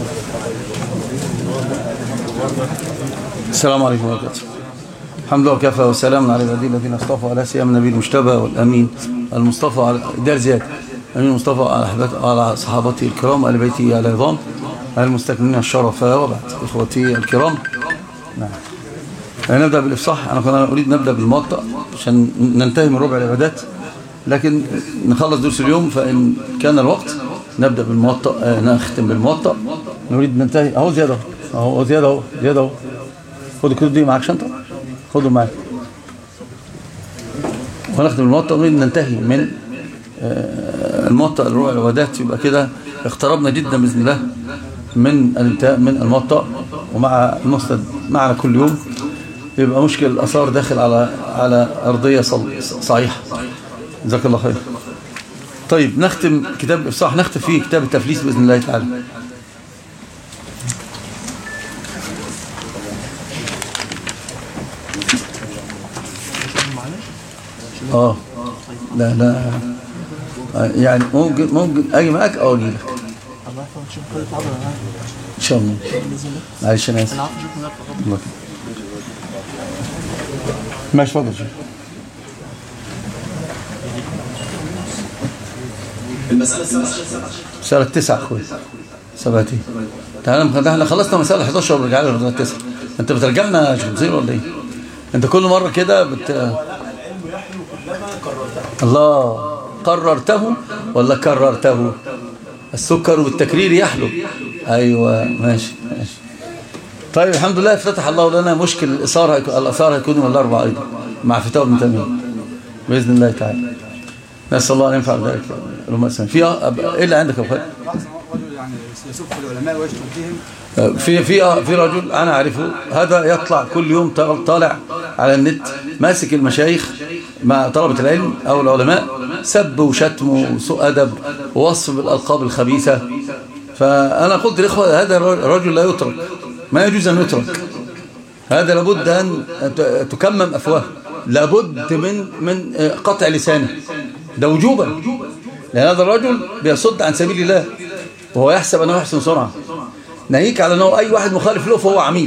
السلام عليكم ورحمة الله الحمد لله وكفى وسلام على عبادي الذين اصطفوا على سيام النبي المجتبى والامين المصطفى على دار زياد امين المصطفى على على صحابته الكرام وآل بيته العظام المستكملين الشرف وبعد اخوتي الكرام نعم نبدأ بالإفصاح أنا كنا أريد نبدأ بالموطأ عشان ننتهي من ربع العبادات لكن نخلص دروس اليوم فإن كان الوقت نبدأ بالموطأ آه نختم بالموطأ نريد ننتهي أهو زيادة أهو زيادة أهو زيادة أهو خد الكتب دي معاك شنطة خده معاك ونختم الموطأ نريد ننتهي من آه الموطأ الربع العبادات يبقى كده اقتربنا جدا بإذن الله من الانتهاء من الموطأ ومع المسند معنا كل يوم يبقى مشكل الأثار داخل على على أرضية صحيحة جزاك الله خير طيب نختم كتاب الإفصاح نختم فيه كتاب التفليس بإذن الله تعالى اه لا لا يعني ممكن ممكن اجي معاك او اجي لك ان شاء الله معلش انا اسف الله ماشي اتفضل شيخ المسألة السبعة مسألة تسعة أخوي سبعتي تعالى احنا خلصنا مسألة 11 ورجعنا لغاية 9 أنت بترجعنا شمسين ولا إيه؟ أنت كل مرة كده بت... الله قررته ولا كررته السكر بالتكرير يحلو أيوة ماشي ماشي طيب الحمد لله فتح الله لنا مشكل الإثار الأثار هيكون من الأربعة أيضا مع فتاوى ابن تيمية بإذن الله تعالى نسأل الله أن ينفع بذلك اللهم أسلم في إيه اللي عندك يا أخوي يعني يسب العلماء ويشتم فيهم في في في رجل أنا أعرفه هذا يطلع كل يوم طالع على النت ماسك المشايخ مع طلبة العلم أو العلماء سب وشتم وسوء أدب ووصف بالألقاب الخبيثة فأنا قلت للإخوة هذا الرجل لا يترك ما يجوز أن يترك هذا لابد أن تكمم أفواه لابد من من قطع لسانه ده وجوبا لأن هذا الرجل بيصد عن سبيل الله وهو يحسب أنه يحسن صنعا ناهيك على أنه أي واحد مخالف له فهو عميل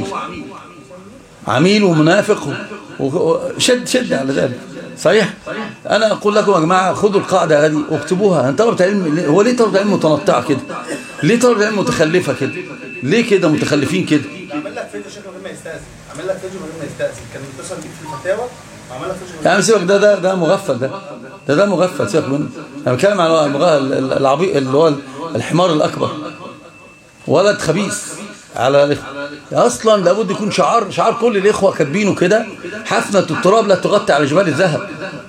عميل ومنافق وشد شد على ذلك صحيح أنا أقول لكم يا جماعة خذوا القاعدة هذه واكتبوها أن طلبة العلم هو ليه طلبة العلم متنطعة كده ليه طلبة العلم متخلفة كده ليه كده متخلفين كده عمل لك فيديو شكله من غير ما يستأذن عمل لك فيديو من غير ما يستأذن كان متصل بيك في الفتاوى وعمل لك فيديو من يعني سيبك ده ده ده مغفل ده ده ده مغفل سيبك منه انا بتكلم على العبيط اللي هو الحمار الاكبر ولد خبيث على الاخوه اصلا لابد يكون شعار شعار كل الاخوه كاتبينه كده حفنه التراب لا تغطي على جبال الذهب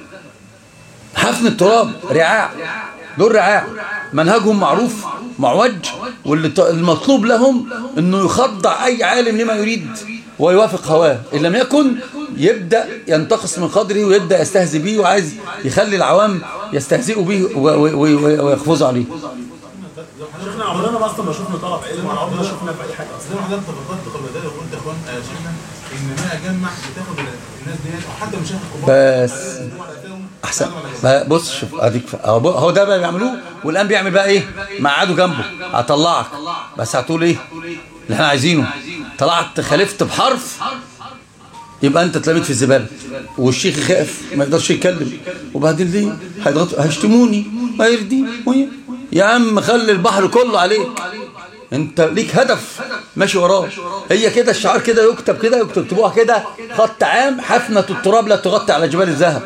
حفنه التراب رعاع دول رعاع منهجهم معروف معوج واللي المطلوب لهم انه يخضع اي عالم لما يريد ويوافق هواه ان لم يكن يبدا ينتقص من قدره ويبدا يستهزئ به وعايز يخلي العوام يستهزئوا به ويخفزوا عليه شيخنا عمرنا ما اصلا ما شفنا طلب علم ولا عمرنا شفنا في اي حاجه اصل انا حضرتك تفضلت قبل ذلك وقلت يا اخوان يا شيخنا ان ما اجمع بتاخد الناس ديت او حتى مشايخ الكبار بس احسن بص شوف اديك هو ده بقى بيعملوه والان بيعمل بقى ايه مقعده جنبه هطلعك بس هتقول ايه اللي احنا عايزينه طلعت خالفت بحرف يبقى انت اتلميت في الزباله والشيخ خاف ما يقدرش يتكلم وبعدين ليه هيضغطوا هيشتموني ما يردي يا عم خلي البحر كله عليك انت ليك هدف ماشي وراه هي كده الشعار كده يكتب كده يكتبوها كده خط عام حفنة التراب لا تغطي على جبال الذهب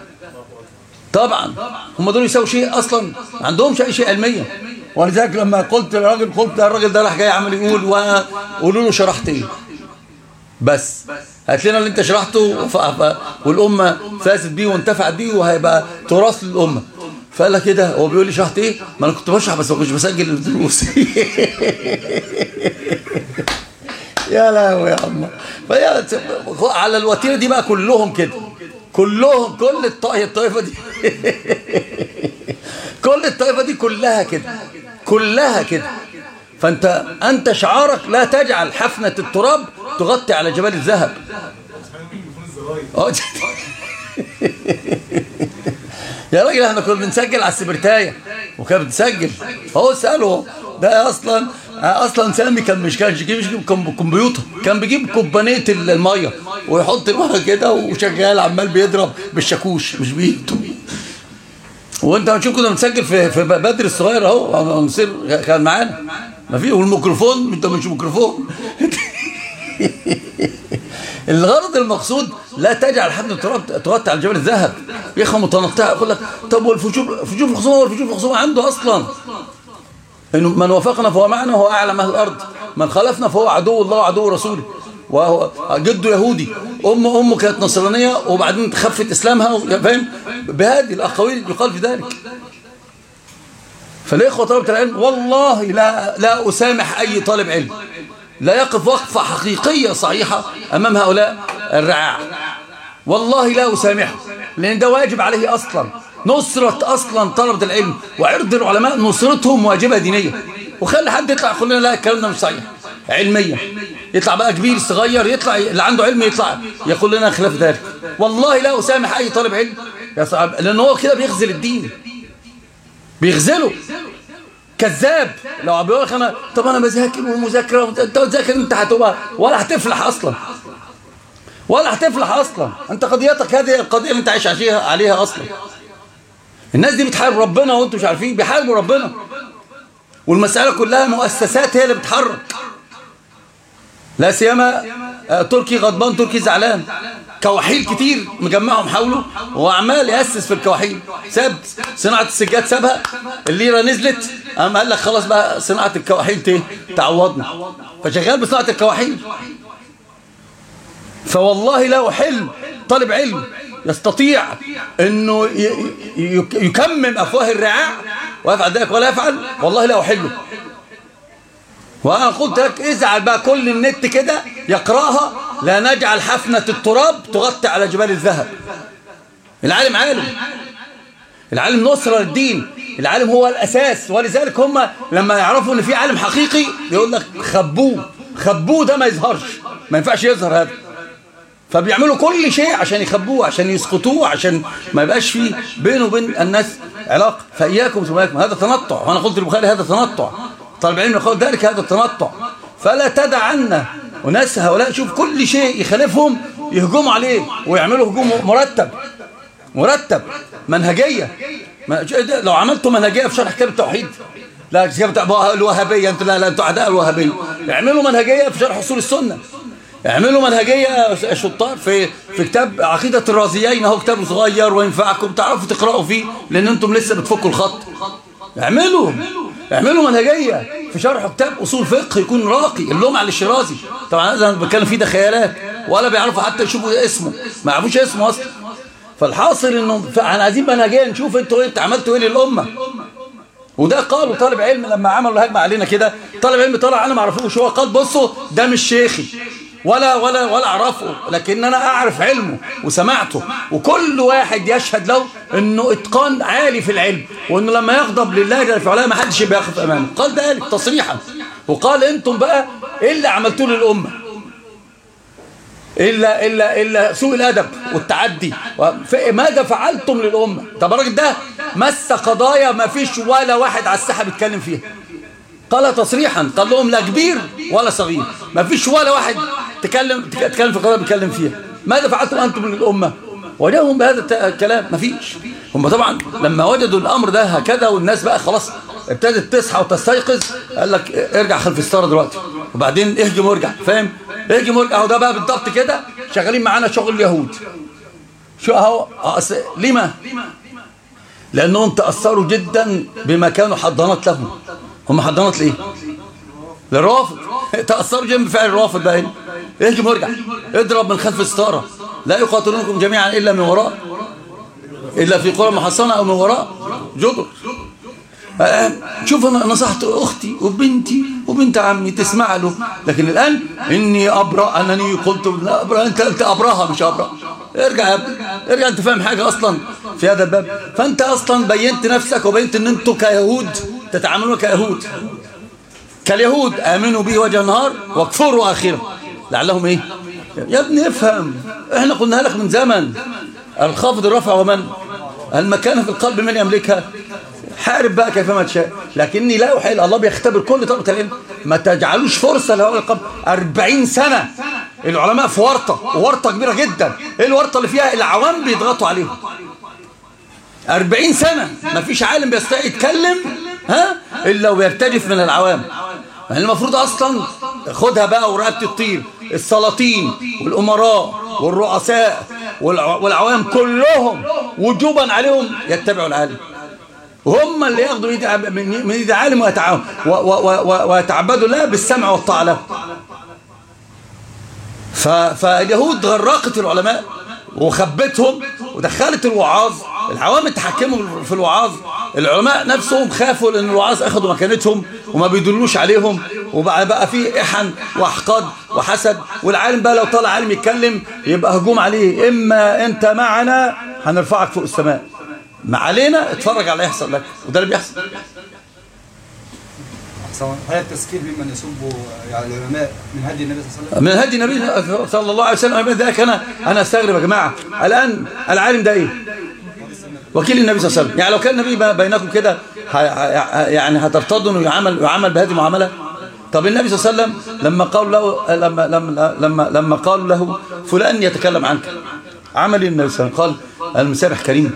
طبعا هم دول يساووا شيء اصلا ما عندهمش اي شيء علميا ولذلك لما قلت للراجل قلت الراجل ده راح جاي عمل يقول وقولوا له شرحت ايه بس هات لنا اللي انت شرحته والامه فازت بيه وانتفعت بيه وهيبقى تراث للامه فقال لك كده هو بيقول لي شرحت ايه ما انا كنت بشرح بس ما كنتش بسجل الدروس يا لهوي يا عم على الوتيره دي بقى كلهم كده كلهم كل الطائفه دي كل الطائفه دي كلها كده كلها كده فانت انت شعارك لا تجعل حفنه التراب تغطي على جبال الذهب يا راجل احنا كنا بنسجل على السبرتايه وكانت بتسجل اهو اساله ده اصلا اصلا سامي كان مش كانش بيجيب كمبيوتر كان بيجيب كوبانيه الميه ويحط الميه كده وشغال عمال بيضرب بالشاكوش مش بايده وانت هتشوف كنا بنسجل في في بدر الصغير اهو نصير كان معانا ما في والميكروفون انت مش ميكروفون الغرض المقصود لا تجعل حد تغطي على جبل الذهب يا اخي متنطع يقول لك طب والفجور فجور الخصومه والفجور الخصومه عنده اصلا انه من وافقنا فهو معنا وهو اعلم اهل الارض من خالفنا فهو عدو الله وعدو رسوله وهو جده يهودي امه امه كانت نصرانيه وبعدين تخفت اسلامها فاهم بهذه الاقاويل يقال في ذلك فالاخوه طلبه العلم والله لا لا اسامح اي طالب علم لا يقف وقفه حقيقيه صحيحه امام هؤلاء الرعاع والله لا اسامحه لان ده واجب عليه اصلا نصرة أصلا طلبة العلم وعرض العلماء نصرتهم واجبة دينية وخلي حد يطلع يقول لنا لا الكلام ده مش صحيح علميا يطلع بقى كبير صغير يطلع اللي عنده علم يطلع يقول لنا خلاف ذلك والله لا أسامح أي طالب علم يا صعب لأن هو كده بيغزل الدين بيغزله كذاب لو بيقول لك انا طب انا بذاكر ومذاكره انت بتذاكر انت هتبقى ولا هتفلح اصلا ولا هتفلح اصلا انت قضيتك هذه القضيه اللي انت عايش عليها اصلا الناس دي بتحارب ربنا وانتم مش عارفين بيحاربوا ربنا والمسألة كلها مؤسسات هي اللي بتحرك لا سيما آه، تركي غضبان تركي زعلان كواحيل كتير مجمعهم حوله وعمال يأسس في الكواحيل ساب صناعة السجاد سابها الليرة نزلت قام قال لك خلاص بقى صناعة الكواحيل تعوضنا فشغال بصناعة الكواحيل فوالله لا أحل طالب علم يستطيع أنه يكمم أفواه الرعاع ويفعل ذلك ولا يفعل والله لا أحله وأنا قلت لك ازعل بقى كل النت كده يقرأها لا نجعل حفنة التراب تغطي على جبال الذهب العالم عالم العالم نصرة للدين العالم هو الأساس ولذلك هم لما يعرفوا ان في عالم حقيقي يقول لك خبوه خبوه ده ما يظهرش ما ينفعش يظهر هذا فبيعملوا كل شيء عشان يخبوه عشان يسقطوه عشان ما يبقاش فيه بينه وبين الناس علاقة فإياكم ثم إياكم هذا تنطع وأنا قلت للبخاري هذا تنطع طالب العلم يقول ذلك هذا التنطع فلا تدع عنا وناس هؤلاء شوف كل شيء يخالفهم يهجموا عليه ويعملوا هجوم مرتب مرتب منهجية لو عملتوا منهجية في شرح كتاب التوحيد لا كتاب الوهابية انتوا لا لا انتوا اعداء الوهابية اعملوا منهجية في شرح اصول السنة اعملوا منهجية يا شطار في في كتاب عقيدة الرازيين اهو كتاب صغير وينفعكم تعرفوا تقرأوا فيه لان انتم لسه بتفكوا الخط اعملوا اعملوا منهجية في شرح كتاب اصول فقه يكون راقي اللوم على الشرازي طبعا هذا انا بتكلم فيه ده خيالات ولا بيعرفوا حتى يشوفوا اسمه ما يعرفوش اسمه اصلا فالحاصل انه احنا عايزين منهجية نشوف انتوا ايه عملتوا ايه للامه وده قالوا طالب علم لما عملوا الهجمه علينا كده طالب علم طلع انا ما اعرفوش هو قال بصوا ده مش شيخي ولا ولا ولا اعرفه لكن انا اعرف علمه وسمعته وكل واحد يشهد له انه اتقان عالي في العلم وانه لما يغضب لله جل في علاه ما حدش بيقف امامه قال ذلك تصريحا وقال انتم بقى ايه اللي عملتوه للامه إلا, إلا, إلا سوء الأدب والتعدي ماذا فعلتم للأمة طب الراجل ده مس قضايا ما فيش ولا واحد على الساحة بيتكلم فيها قال تصريحا قال لهم لا كبير ولا صغير ما فيش ولا واحد تكلم تكلم في قضايا بيتكلم فيها ماذا فعلتم أنتم للأمة وجاهم بهذا الكلام ما فيش هم طبعا لما وجدوا الأمر ده هكذا والناس بقى خلاص ابتدت تصحى وتستيقظ قال لك ارجع خلف الستاره دلوقتي وبعدين اهجم وارجع فاهم اهجم وارجع اهو ده بقى بالضبط كده شغالين معانا شغل اليهود شو اهو لما لانهم تاثروا جدا بما كانوا حضانات لهم هم حضانات ليه للرافض تاثروا جدا بفعل الرافض ده هنا اهجم وارجع اضرب من خلف الستاره لا يقاتلونكم جميعا الا من وراء الا في قرى محصنه او من وراء جدر شوف أنا نصحت أختي وبنتي وبنت عمي تسمع له لكن الآن إني أبرأ أنني قلت أبرأ أنت أنت أبرأها مش أبرأ ارجع يا ابني ارجع أنت فاهم حاجة أصلا في هذا الباب فأنت أصلا بينت نفسك وبينت أن أنتوا كيهود تتعاملون كيهود كاليهود آمنوا به وجه النهار واكفروا آخره لعلهم إيه يا ابني افهم احنا قلنا لك من زمن الخافض الرفع ومن المكانة في القلب من يملكها حارب بقى كيفما تشاء لكني لا أحيل الله بيختبر كل طلبة العلم ما تجعلوش فرصة لهؤلاء القوم 40 سنة العلماء في ورطة ورطة كبيرة جدا ايه الورطة اللي فيها العوام بيضغطوا عليهم 40 سنة ما فيش عالم بيستطيع يتكلم ها إلا ويرتجف من العوام يعني المفروض أصلا خدها بقى ورقبة الطير السلاطين والأمراء والرؤساء والعوام كلهم وجوبا عليهم يتبعوا العالم هم اللي ياخدوا من ايد عالم ويتعبدوا الله بالسمع والطاعه له فاليهود غرقت العلماء وخبتهم ودخلت الوعاظ العوام اتحكموا في الوعاظ العلماء نفسهم خافوا لان الوعاظ اخذوا مكانتهم وما بيدلوش عليهم وبقى بقى في احن واحقاد وحسد والعالم بقى لو طلع عالم يتكلم يبقى هجوم عليه اما انت معنا هنرفعك فوق السماء ما علينا اتفرج على اللي يحصل لك وده اللي بيحصل هل التذكير بمن يسب يعني العلماء من هدي النبي صلى الله عليه وسلم من هدي النبي صلى الله عليه وسلم ذلك انا انا استغرب يا جماعه الان العالم ده ايه وكيل النبي صلى الله عليه وسلم يعني لو كان النبي بينكم كده يعني هترتضوا انه يعمل يعمل بهذه المعامله طب النبي صلى الله عليه وسلم لما قال له لما لما لما لما قال له فلان يتكلم عنك عمل النبي صلى الله عليه وسلم قال المسامح كريم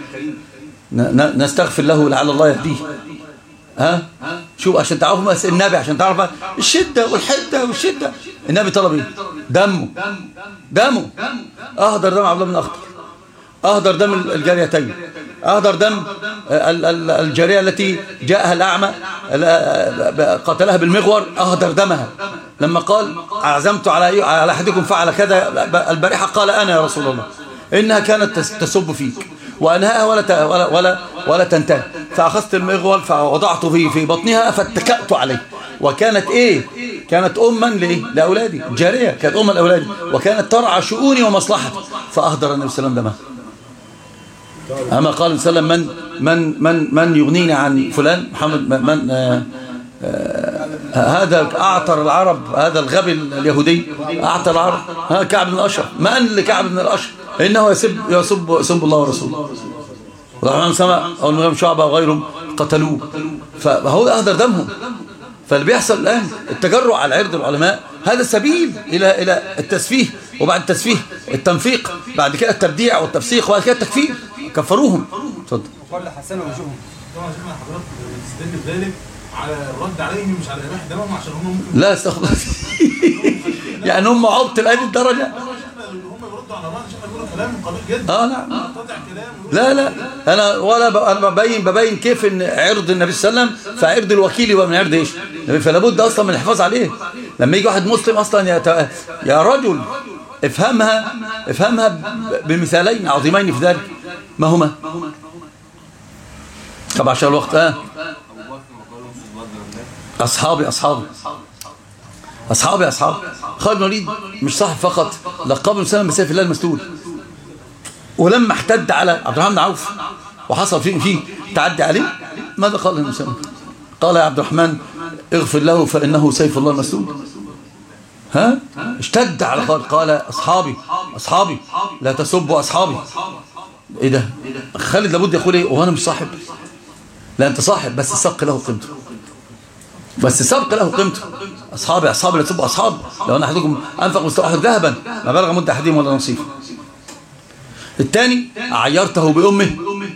نستغفر له لعل الله يهديه ها شوف عشان تعرفوا النبي عشان تعرف الشدة والحدة والشدة النبي طلب ايه دمه دمه اهدر دم عبد الله بن اخطر اهدر دم الجاريتين اهدر دم الجارية التي جاءها الاعمى قتلها بالمغور اهدر دمها لما قال اعزمت على على احدكم فعل كذا البارحة قال انا يا رسول الله انها كانت تسب فيك وأنهاها ولا ولا ولا, ولا تنتهي فأخذت المغول فوضعته في في بطنها فاتكأت عليه وكانت إيه كانت أما لإيه لأولادي جارية كانت أما لأولادي وكانت ترعى شؤوني ومصلحتي فأهدر النبي صلى الله عليه وسلم دمها أما قال صلى الله عليه وسلم من من من من يغنيني عن فلان محمد من آه آه هذا أعطر العرب هذا الغبي اليهودي أعطر العرب ها كعب بن الأشرف من لكعب بن الأشرف إنه يسب يسب يسب الله ورسوله والرحمن سمع أو المغيم شعبة وغيرهم قتلوه فهو أهدر دمهم فاللي بيحصل الآن التجرع على عرض العلماء هذا سبيل إلى إلى التسفيه وبعد التسفيه التنفيق بعد كده التبديع والتفسيق وبعد كده التكفير كفروهم اتفضل وقال حسن وجوههم طبعا شيخنا حضرتك تستدل بذلك على الرد عليهم مش على اباحه دمهم عشان هم ممكن لا استغفر يعني هم عبط لهذه الدرجه هم بيردوا على بعض شيخنا بيقولوا كلام قبيح جدا اه نعم قطع كلام لا لا انا ولا ب... انا ببين ببين كيف ان عرض النبي صلى الله عليه وسلم فعرض الوكيل يبقى من عرض ايش فلا بد اصلا من الحفاظ عليه لما يجي واحد مسلم اصلا يا يا رجل افهمها افهمها ب... بمثالين عظيمين في ذلك ما هما طب عشان الوقت اه اصحابي اصحابي اصحابي اصحابي خالد بن الوليد مش صاحب فقط لقب سلم بسيف الله المسلول ولما احتد على عبد الرحمن بن عوف وحصل فيه فيه تعدي عليه ماذا قال له المسلم قال يا عبد الرحمن اغفر له فانه سيف الله المسلول ها اشتد على خالد قال اصحابي اصحابي لا تسبوا اصحابي ايه ده خالد لابد يقول ايه وانا مش صاحب لا انت صاحب بس السبق له قيمته بس السبق له قيمته اصحابي اصحابي لا تسبوا اصحاب لو ان احدكم انفق مستوى ذهبا ما بلغ مد احدهم ولا نصيفه الثاني عيرته بامه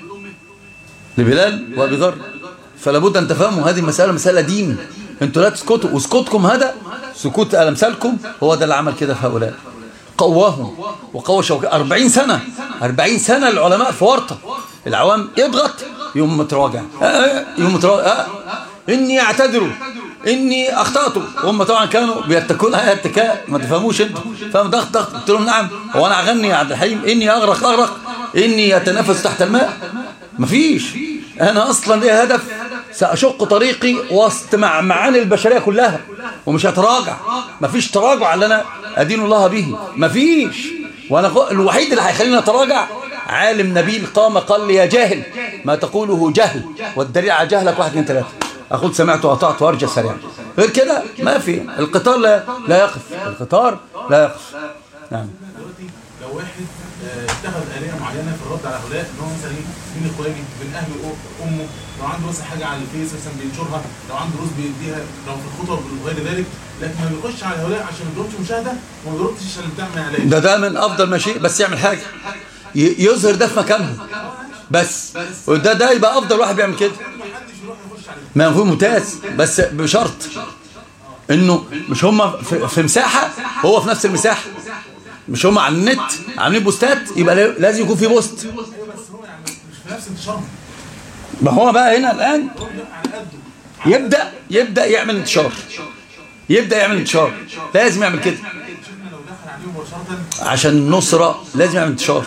لبلال وابي ذر فلا بد ان تفهموا هذه المساله مساله دين انتوا لا تسكتوا وسكوتكم هذا سكوت امثالكم هو ده اللي عمل كده في هؤلاء قواهم وقوى شوكة 40 سنة 40 سنة العلماء في ورطة العوام يضغط يوم متراجع يوم متراجع إني أعتذروا إني أخطأت وهم طبعا كانوا بيتكون هاي اتكاء ما تفهموش انتوا فاهم ضغط ضغط قلت لهم نعم هو أنا أغني يا عبد الحليم إني أغرق أغرق إني أتنفس تحت الماء مفيش أنا أصلا ليه هدف سأشق طريقي وسط مع معاني البشرية كلها ومش هتراجع مفيش تراجع على أنا أدين الله به مفيش وأنا الوحيد اللي هيخليني أتراجع عالم نبيل قام قال لي يا جاهل ما تقوله جهل والدليل على جهلك واحد اثنين ثلاثة أقول سمعت وأطعت وأرجى سريعا غير كده ما في القطار لا, لا يقف القطار لا يقف نعم دلوقتي لو واحد آه، اتخذ آلية معينة في الرد على هؤلاء ان هو مثلا ايه من اخواني من اهل أ- امه لو عنده مثلا حاجه على الفيس مثلا بينشرها لو عنده دروس بيديها لو في الخطب وغير ذلك لكن ما بيخش على هؤلاء عشان ما يضربش مشاهده وما يضربش عشان بتعمل اعلان ده ده من افضل ما شيء بس يعمل حاجه ي- يظهر ده في مكانهم بس وده ده يبقى افضل واحد بيعمل كده محدش يروح يخش عليه ما هو ممتاز بس بشرط انه مش هم في, في مساحه هو في نفس المساحه مش هم على النت عاملين بوستات يبقى لا- لازم يكون في بوست ايوه بس هو يعني مش في نفس انتشارهم ما هو بقى هنا الان هو بيبقى على قده يبدا يبدا يعمل انتشار يبدا يعمل انتشار لازم يعمل كده شفنا لو دخل عليه مباشره عشان النصرة لازم يعمل انتشار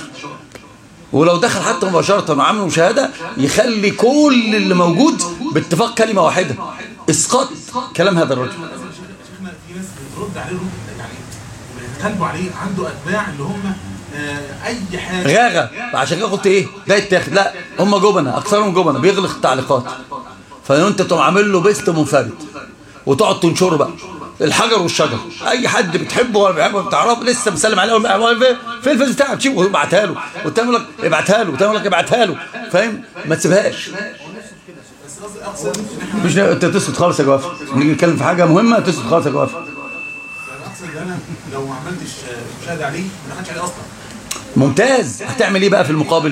ولو دخل حتى مباشرة وعمل مشاهدة يخلي كل اللي موجود باتفاق كلمة واحدة اسقاط كلام هذا الرجل شفنا في ناس بترد عليه رد يعني بيتكلموا عليه عنده اتباع اللي هم آه، اي حاجه غاغة عشان كده قلت ايه ده يتاخد لا هم جبنة اكثرهم جبنة بيغلق التعليقات فانت تقوم عامل له بيست منفرد وتقعد تنشره بقى الحجر والشجر اي حد بتحبه ولا بيحبه بتعرفه لسه مسلم عليه ولا هو في في الفيس بتاعك تشوفه وابعتها له والتاني يقول لك ابعتها له والتاني يقول لك ابعتها له فاهم ما تسيبهاش بس قصدي اقصد ان احنا مش انت تسكت خالص يا جوافر نيجي نتكلم في حاجه مهمه تسكت خالص يا جوافر يعني اقصد ان انا لو ما عملتش آه، مشاهده عليه ما دخلتش عليه اصلا ممتاز هتعمل ايه بقى في المقابل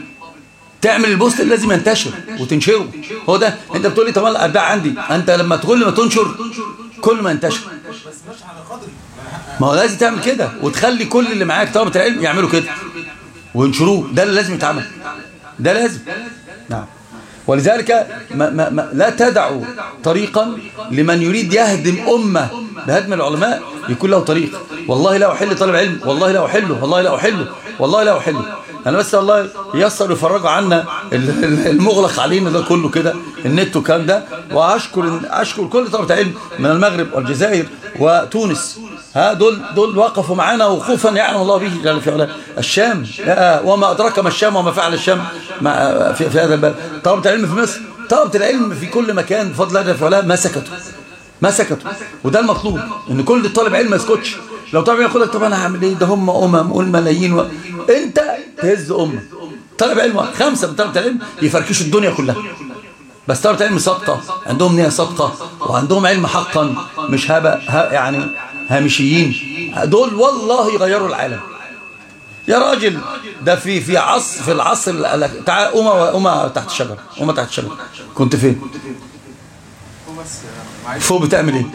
تعمل البوست اللي لازم ينتشر وتنشره هو ده انت بتقول لي طب انا الابداع عندي انت لما كل ما تنشر كل ما ينتشر بس مش على قدري ما أنا- ما هو لازم تعمل كده وتخلي كل اللي معاك طلبه العلم يعملوا كده وينشروه ده اللي لازم يتعمل ده لازم نعم ولذلك ما ما ما لا تدعوا طريقا لمن يريد يهدم أمة بهدم العلماء يكون له طريق والله لا أحل طالب علم والله لا أحله والله لا أحله والله لا أحله أنا بس الله ييسر يفرجوا عنا ال- ال- المغلق علينا ده كله كده النت والكلام ده وأشكر أشكر كل طلبة علم من المغرب والجزائر وتونس ها دول دول وقفوا معانا وقوفا يعلم الله به جل في علاه الشام لا، وما أدراك ما الشام وما فعل الشام مع في, في هذا البلد طلبة العلم في مصر طلبة العلم في كل مكان بفضل الله جل في علاه ما سكتوا ما سكتوا وده المطلوب ان كل طالب علم ما يسكتش لو طالب علم يقول لك طب انا هعمل ايه ده هم امم والملايين و... انت تهز امه طالب علم خمسه من طلبة العلم يفركشوا الدنيا كلها بس طلبة علم صادقة عندهم نية صادقة وعندهم علم حقا مش هبا ها يعني هامشيين دول والله يغيروا العالم يا راجل ده في في عصر في العصر ال- تعال قوم قوم تحت الشجرة قوم تحت الشجرة كنت فين هو بس معلش فوق بتعمل ايه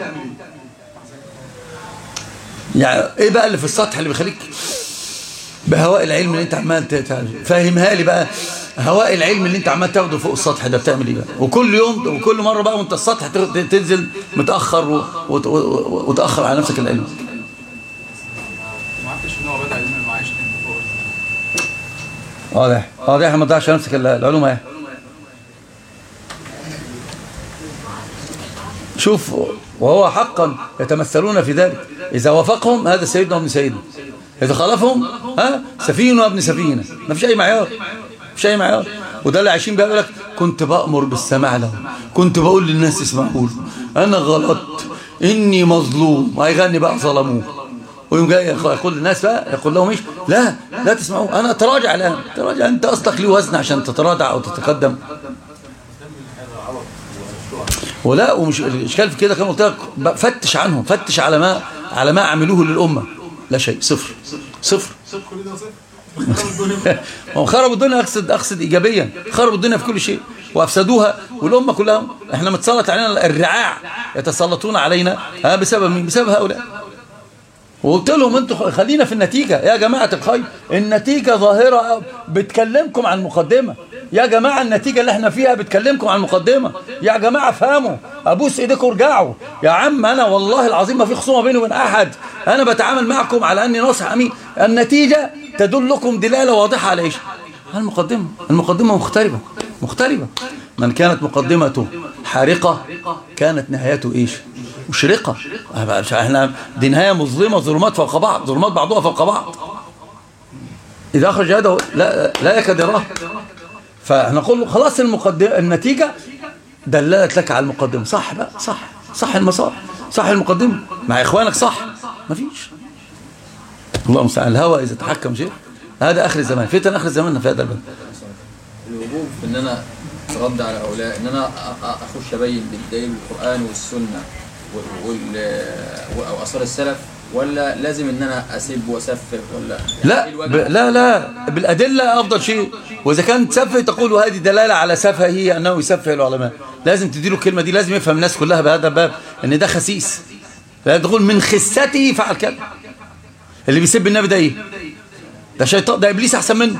يعني ايه بقى اللي في السطح اللي بيخليك بهواء العلم اللي انت عمال ت- ت- فاهمها لي بقى هواء العلم اللي انت عمال تاخده فوق السطح ده بتعمل ايه بقى وكل يوم وكل مره بقى وانت السطح ت- ت- تنزل متاخر و- وت- و- وتاخر على نفسك العلم ما عرفتش ان هو بدا يعلم المعاش انت فوق واضح واضح ما تضيعش على نفسك ال- العلوم اهي شوف وهو حقا يتمثلون في ذلك إذا وافقهم هذا سيدنا وابن سيدنا إذا خالفهم ها سفين وابن سفينة ما فيش أي معيار مفيش أي معيار وده اللي عايشين بيقول لك كنت بأمر بالسماع لهم كنت بقول للناس اسمعوا لي أنا غلطت إني مظلوم وهيغني بقى ظلموه ويوم جاي يقول للناس بقى يقول لهم ايش لا لا تسمعوا انا اتراجع الان تراجع انت اصلك ليه وزن عشان تتراجع او تتقدم ولا ومش الاشكال في كده كما قلت لك بقى فتش عنهم فتش على ما على ما عملوه للامه لا شيء صفر صفر كل ده صفر خرب الدنيا هم خربوا الدنيا اقصد اقصد ايجابيا خربوا الدنيا في كل شيء وافسدوها والامه كلها احنا متسلط علينا الرعاع يتسلطون علينا ها بسبب مين بسبب هؤلاء وقلت لهم انتوا خلينا في النتيجة يا جماعة الخير النتيجة ظاهرة بتكلمكم عن المقدمة يا جماعة النتيجة اللي احنا فيها بتكلمكم عن المقدمة يا جماعة افهموا ابوس ايديكم ارجعوا يا عم انا والله العظيم ما في خصومة بيني وبين احد انا بتعامل معكم على اني ناصح امين النتيجة تدلكم دلالة واضحة على ايش على المقدمة المقدمة مختلفة مختلفة من كانت مقدمته حارقة كانت نهايته ايش مشرقة احنا دي نهاية مظلمة ظلمات فوق بعض ظلمات بعضها فوق بعض إذا أخرج يده لا, لا يكاد يراه فاحنا نقول له خلاص المقدمة النتيجة دللت لك على المقدمة صح بقى صح صح المسار صح المقدمة مع إخوانك صح مفيش الله المستعان الهوى إذا تحكم شيء هذا اخر الزمان فتن اخر الزمان في هذا الباب الوجوب في ان انا ارد على هؤلاء ان انا أ- أ- اخش ابين بالدليل القران والسنه وال- وال او اثار السلف ولا لازم ان انا اسب واسفه ولا لا إيه ب... الوجه؟ لا لا بالأدلة أفضل شيء وإذا كان سفه تقول هذه دلالة على سفهه أنه يسفه العلماء لازم تديله الكلمة دي لازم يفهم الناس كلها بهذا الباب أن ده خسيس لا تقول من خسته فعل كذا اللي بيسب النبي ده إيه ده شيطان ده إبليس أحسن منه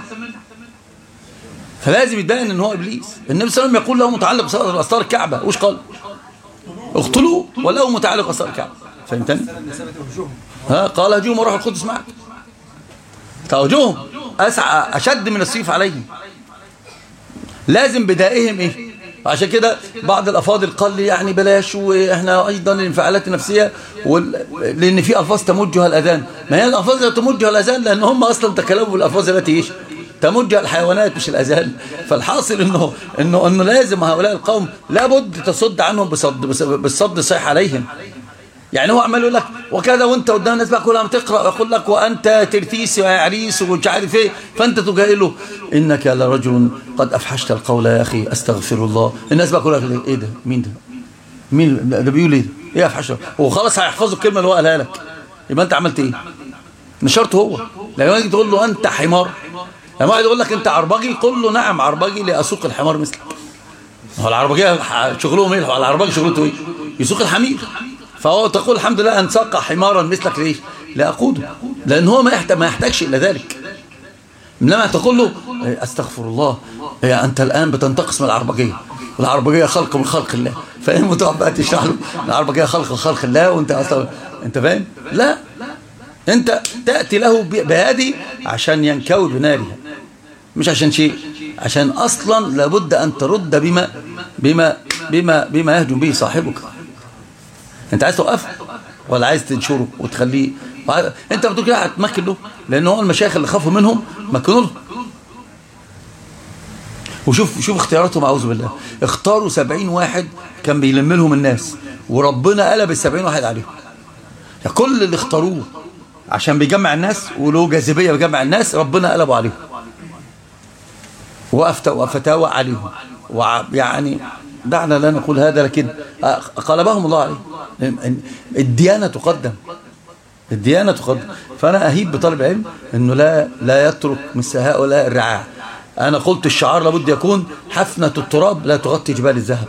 فلازم يتبين ان هو ابليس النبي صلى الله عليه وسلم يقول له متعلق باسطار الكعبه وش قال اقتلوه وله متعلق باسطار الكعبه فهمتني ثبت وجوههم ها قال هجوم وروح القدس معك توجههم أسعى أشد من السيف عليهم لازم بدائهم إيه عشان كده بعض الأفاضل قال لي يعني بلاش وإحنا أيضا الانفعالات النفسية وال... لأن في ألفاظ تمجها الأذان ما هي الألفاظ اللي تمجها الأذان لأن هم أصلا تكلموا بالألفاظ التي إيش تمجها الحيوانات مش الأذان فالحاصل إنه إنه إنه لازم هؤلاء القوم لابد تصد عنهم بصد بالصد الصيح عليهم يعني هو عمال يقول لك وكذا وانت قدام الناس بقى كلها بتقرا ويقول لك وانت ترتيس يا عريس ومش عارف ايه فانت تجاهل له انك لرجل قد افحشت القول يا اخي استغفر الله الناس بقى كلها ايه ده مين ده مين ده ده بيقول ايه ده ايه افحش هو خلاص هيحفظوا الكلمه اللي هو قالها لك يبقى انت عملت ايه نشرته هو لما يجي تقول له انت حمار لما واحد يقول لك انت عربجي قل له نعم عربجي لاسوق الحمار مثلك هو العربجيه شغلهم ايه العربجي شغلته ايه يسوق الحمير فهو تقول الحمد لله ان ساق حمارا مثلك ليش لا اقوده لان هو ما يحتاج ما يحتاجش الى ذلك انما تقول له إيه، استغفر الله إيه، انت الان بتنتقص من العربجيه والعربجيه خلق من خلق الله فاهم وتقعد بقى تشرح له العربجيه خلق من خلق الله وانت اصلا انت فاهم لا انت تاتي له ب- بهذه عشان ينكوي بنارها مش عشان شيء عشان اصلا لابد ان ترد بما بما بما بما يهجم به صاحبك انت عايز توقفه ولا عايز تنشره وتخليه وع- انت بتقول كده هتمكن له لان هو المشايخ اللي خافوا منهم مكنوا له وشوف شوف اختياراتهم اعوذ بالله اختاروا سبعين واحد كان بيلم لهم الناس وربنا قلب السبعين واحد عليهم يعني كل اللي اختاروه عشان بيجمع الناس وله جاذبيه بيجمع الناس ربنا قلبوا عليهم وأفتى وفتاوى عليهم ويعني دعنا لا نقول هذا لكن قلبهم الله عليه الديانة تقدم الديانة تقدم فأنا أهيب بطالب علم أنه لا لا يترك مثل هؤلاء الرعاع أنا قلت الشعار لابد يكون حفنة التراب لا تغطي جبال الذهب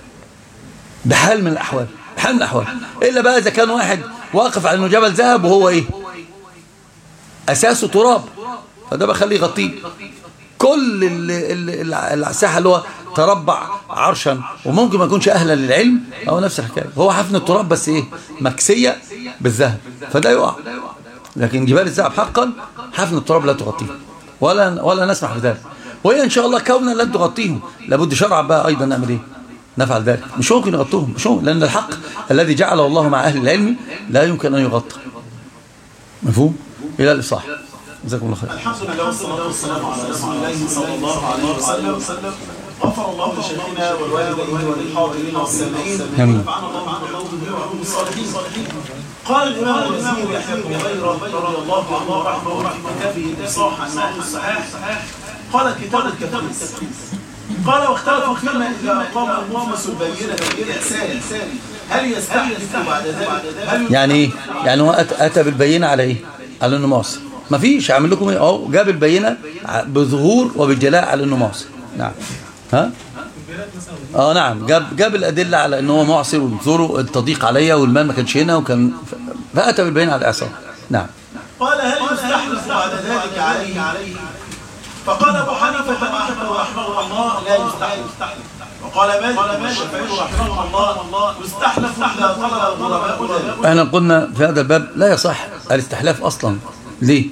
بحال من الأحوال بحال من الأحوال إلا بقى إذا كان واحد واقف على أنه جبل ذهب وهو إيه أساسه تراب فده بخليه يغطيه كل ال- ال- ال- الساحة اللي هو تربع عرشا وممكن ما يكونش أهلا للعلم هو نفس الحكاية هو حفن التراب بس إيه مكسية بالذهب فده يقع لكن جبال الذهب حقا حفن التراب لا تغطيه ولا ولا نسمح بذلك وهي إن شاء الله كونا لن تغطيهم لابد شرعا بقى أيضا نعمل إيه نفعل ذلك مش ممكن يغطوهم مش ممكن لأن الحق الذي جعله الله مع أهل العلم لا يمكن أن يغطى مفهوم إلى الإصلاح جزاكم الله خير الحمد لله والصلاة والسلام على رسول الله صلى الله عليه وسلم غفر الله لشيخنا والوالدين وللحاضرين والسامعين آمين. ونفعنا الله معنا الله به وعلوم الصالحين قال الإمام الوزير يحيى بن غيرة رضي الله عنه رحمه الله في كتابه الإفصاح عن معنى الصحاح قال كتاب التفليس قال واختلفوا فيما إذا أقام المومس البينة بالإحسان هل يستحلف بعد ذلك هل يعني ايه يعني هو أت- اتى بالبينه على ايه على انه معصي ما فيش عامل لكم ايه اهو جاب البينه ع- بظهور وبالجلاء على انه معصي نعم ها اه نعم جاب جاب الادله على انه هو معصي وظهوره التضييق عليا والمال ما كانش هنا وكان ف- فاتى بالبينه على الاعصار نعم قال هل يستحلف بعد ذلك عليه فقال ابو حنيفه واحمد رحمه الله لا يستحلف وقال مالك والشافعي رحمه الله يستحلف اذا طلب الغرباء ذلك احنا قلنا في هذا الباب لا يصح الاستحلاف اصلا ليه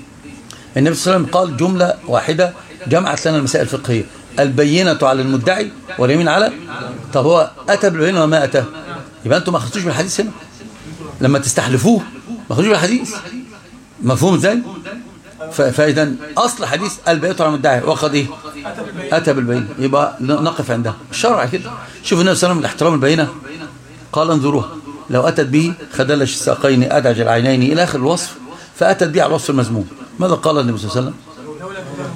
النبي صلى الله عليه وسلم قال جمله واحده جمعت لنا المسائل الفقهيه البينه على المدعي واليمين على طب هو اتى بالبينه وما اتى يبقى انتم ما اخذتوش من الحديث هنا لما تستحلفوه ما اخذوش من الحديث مفهوم ازاي ف- فاذا اصل حديث البينه على المدعي وقد ايه اتى بالبينه يبقى نقف عندها الشرع كده شوف النبي صلى الله عليه وسلم الاحترام البينه قال انظروها لو أتت به خدلش الساقين أدعج العينين إلى آخر الوصف فأتت به على الوصف المذموم ماذا قال النبي صلى الله عليه وسلم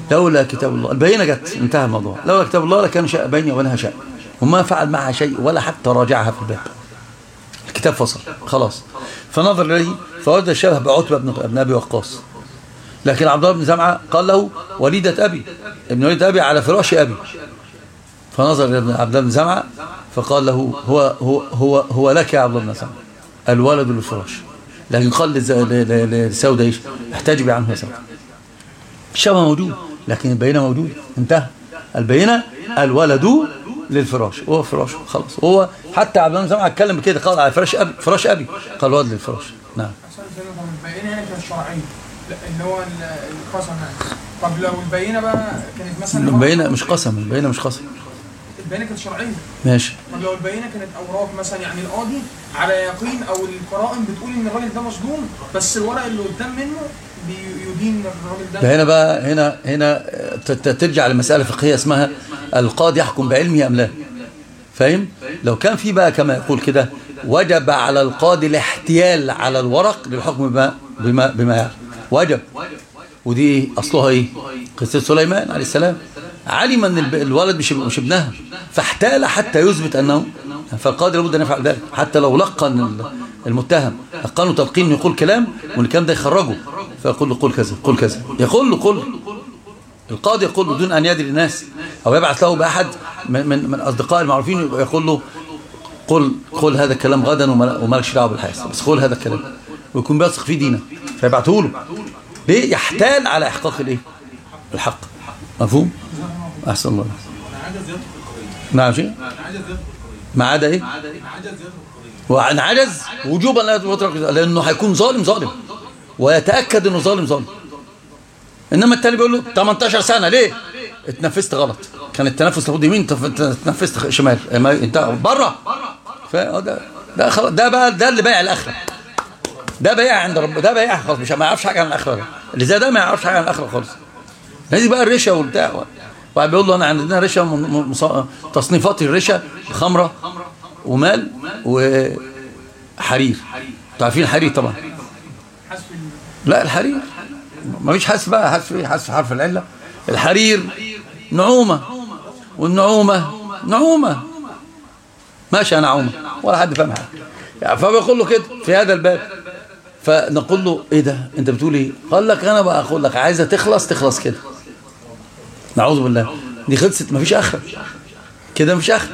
لولا كتاب الله البينة جت انتهى الموضوع لولا كتاب الله لكان شاء بيني وبينها شيء وما فعل معها شيء ولا حتى راجعها في الباب الكتاب فصل خلاص فنظر إليه فوجد الشبه بعتبة بن ابن أبي وقاص لكن عبد الله بن زمعة قال له وليدة أبي ابن وليدة أبي على فراش أبي فنظر إلى ابن عبد الله بن زمعة فقال له هو هو هو هو لك يا عبد الله بن زمعة الولد للفراش لكن قال للز- ل- ل- للسودة ايش احتجبي عنه يا سودة الشبه موجود لكن البينة موجود انتهى البينة الولد للفراش هو فراش خلاص هو حتى عبد الله بن زمعة اتكلم كده قال على فراش أبي فراش أبي قال ولد للفراش نعم عشان كده طب البينه هنا كانت شرعيه لا اللي هو ال- القسم يعني طب لو البينه بقى كانت مثلا البينة مش قسم البينة مش قسم البينه كانت شرعيه ماشي طب لو البينه كانت اوراق مثلا يعني القاضي على يقين او القرائن بتقول ان الراجل ده مظلوم بس الورق اللي قدام منه بيدين الراجل ده ده هنا بقى هنا هنا ت- ت- ترجع لمسألة فقهية اسمها القاضي يحكم بعلمه أم لا فاهم لو كان في بقى كما يقول كده وجب على القاضي الاحتيال على الورق للحكم بما بما بما يعلم وجب ودي اصلها ايه قصه سليمان عليه السلام علم ان الب- الولد مش مش ابنها فاحتال حتى يثبت انه فالقاضي لابد ان يفعل ذلك حتى لو لقن ال- المتهم لقنه تلقين يقول كلام والكلام ده يخرجه فيقول له قل كذا قل كذا يقول له قل القاضي يقول بدون ان يدري الناس او يبعث له باحد من من, من اصدقاء المعروفين يقول له قل قل هذا الكلام غدا وما- ومالكش دعوه بالحياه بس قل هذا الكلام ويكون بيثق فيه دينا فيبعته له ليه يحتال على احقاق الايه الحق مفهوم احسن الله انا عايز زياده في القضيه نعم شيء انا عايز زياده في القضيه ما عدا ايه انا عايز زياده في القضيه وعن عجز وجوبا لا يترك لانه هيكون ظالم ظالم ويتاكد انه ظالم ظالم انما التاني بيقول له 18 سنه ليه اتنفست غلط كان التنفس المفروض يمين تف- اتنفست شمال ما انت بره فده ده خلاص ده بقى ده اللي بايع الاخره ده بايع عند رب ده بايع خالص مش ما يعرفش حاجه عن الاخره ده. اللي زي ده ما يعرفش حاجه عن الاخره خالص لازم بقى الرشا والبتاع وبعد بيقول له انا عندنا رشا م- م- مص- تصنيفات الرشا خمره ومال وحرير انتوا عارفين الحرير طبعا حسب لا الحرير ما فيش حذف بقى حذف ايه حذف حرف العله الحرير نعومه والنعومه نعومه ماشي انا نعومه ولا حد فاهم حاجه يعني فبيقول له كده في هذا الباب فنقول له ايه ده انت بتقول ايه قال لك انا بقى اقول لك عايزه تخلص تخلص كده نعوذ بالله دي خلصت مفيش اخره كده مفيش اخره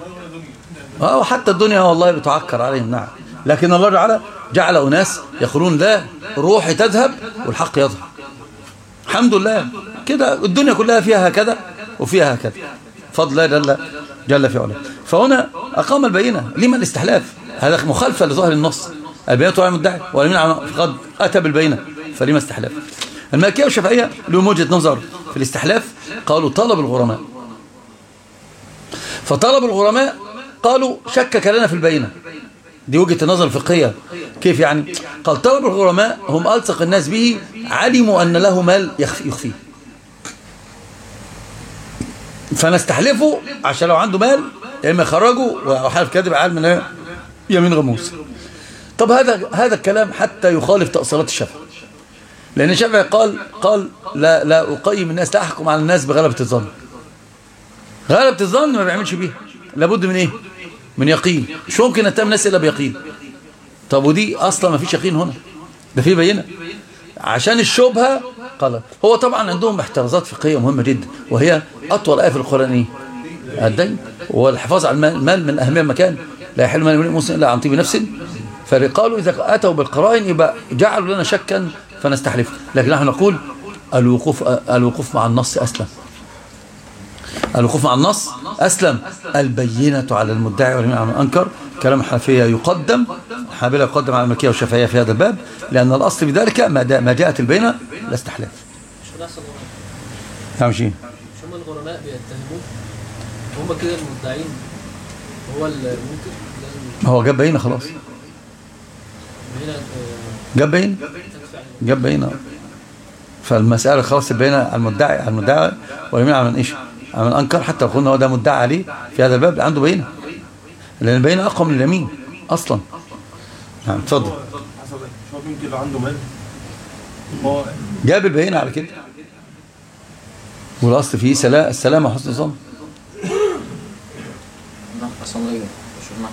اه وحتى الدنيا والله بتعكر عليهم نعم لكن الله تعالى جعل اناس يقولون لا روحي تذهب والحق يظهر الحمد لله كده الدنيا كلها فيها هكذا وفيها هكذا فضل الله جل جل في علاه فهنا اقام البينه لما الاستحلاف هذا مخالفه لظاهر النص البينه على المدعي واليمين على فقد اتى بالبينه فلما استحلاف المالكيه والشافعيه لهم وجهه نظر في الاستحلاف قالوا طلب الغرماء فطلب الغرماء قالوا شكك لنا في البينة دي وجهة النظر الفقهية كيف يعني قال طلب الغرماء هم ألصق الناس به علموا أن له مال يخفي يخفيه فنستحلفه عشان لو عنده مال يا اما يخرجه وحلف كاذب عالم من إيه؟ يمين غموس طب هذا هذا الكلام حتى يخالف تأصيلات الشافعي لأن الشافعي قال قال لا لا أقيم الناس لا أحكم على الناس بغلبة الظن غلبة الظن ما بيعملش بيها لابد من ايه من يقين مش ممكن اتهم الناس الا بيقين طب ودي اصلا ما فيش يقين هنا ده في بينه عشان الشبهه قال هو طبعا عندهم احترازات فقهيه مهمه جدا وهي اطول ايه في القران ايه الدين والحفاظ على المال المال من اهم المكان لا يحل مال مسلم الا عن طيب نفس فقالوا اذا اتوا بالقرائن يبقى جعلوا لنا شكا فنستحلف لكن نحن نقول الوقوف الوقوف مع النص اسلم الوقوف مع النص أسلم البينة على المدعي واليمين على من أنكر كلام الحنفية يقدم الحنابلة يقدم على الملكية والشافعية في هذا الباب لأن الأصل بذلك ما دا- ما جاءت البينة لا استحلاف مش هنحصل غرامة نعم شيء مش هم الغرماء بيتهموه هم كده المدعين هو المنكر لازم هو جاب بينة خلاص هنا آه، جاب بينة تدفع عليه. جاب بينة فالمسألة خلاص البينة على المدعي على المدعي واليمين على من إيش على من أنكر حتى لو قلنا هو ده مدعي عليه في هذا الباب عنده بينة لأن البينة أقوى من اليمين أصلا نعم اتفضل حسب مش هو ممكن لو عنده مال هو جاب البينة على كده والاصل فيه سلام السلامه وحسن الظن نعم أصلا الله يجب شوف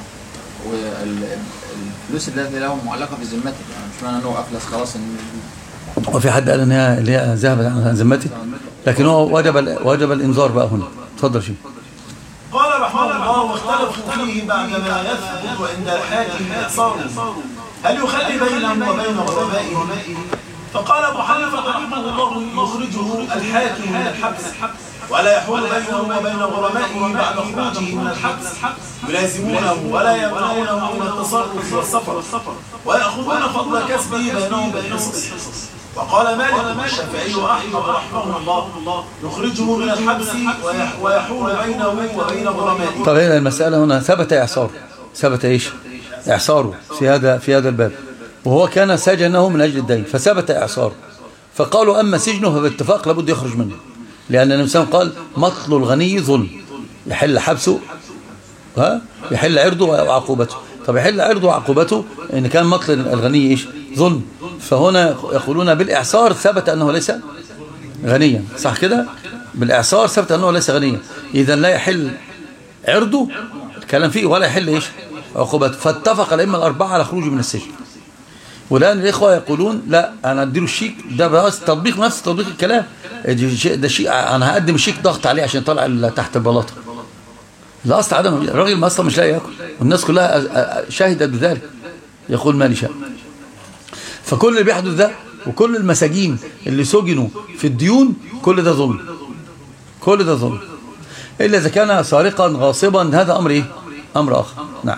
والفلوس التي لهم معلقة في ذمتك يعني مش معنى أنه أفلس خلاص إن وفي حد قال ان هي اللي هي ذهبت عن ذمته لكن هو وجب ال- وجب الانذار بقى هنا اتفضل شيخ قال رحمه الله واختلفوا فيه بعدما يثبت وعند الحاكم إعصاره هل يخلي بينهم وبين غربائه فقال أبو حنيفة رحمه الله يخرجه الحاكم من الحبس ولا يحول بينه وبين غرمائه بعد خروجه من الحبس يلازمونه ولا يمنعونه من التصرف والسفر ويأخذون فضل كسبه بينهم بالحصص وقال مالك والشافعي وأحمد رحمه الله يخرجه من الحبس ويح- ويحول بينه وبين غرمائه طب هنا المسألة هنا ثبت إعصاره ثبت إيش إعصاره في هذا في هذا الباب وهو كان سجنه من أجل الدين فثبت إعصاره فقالوا أما سجنه فباتفاق لابد يخرج منه لأن النبي صلى الله عليه وسلم قال مطل الغني ظلم يحل حبسه ها يحل عرضه وعقوبته طب يحل عرضه وعقوبته إن كان مطل الغني إيش ظلم فهنا يقولون بالإعصار ثبت أنه ليس غنيا صح كده بالإعصار ثبت أنه ليس غنيا إذا لا يحل عرضه الكلام فيه ولا يحل إيش عقوبته فاتفق الأئمة الأربعة على خروجه من السجن والآن الإخوة يقولون لا أنا أديله الشيك ده بس تطبيق نفس تطبيق الكلام ده شيء- ده شيء أنا هقدم الشيك ضغط عليه عشان يطلع ال- تحت البلاطة الأصل عدم الراجل ما أصلا مش لاقي ياكل والناس كلها أ- أ- شهدت بذلك يقول مالي شاء فكل اللي بيحدث ده وكل المساجين اللي سجنوا في الديون كل ده ظلم كل ده ظلم إلا إذا كان سارقا غاصبا هذا أمر إيه؟ أمر آخر نعم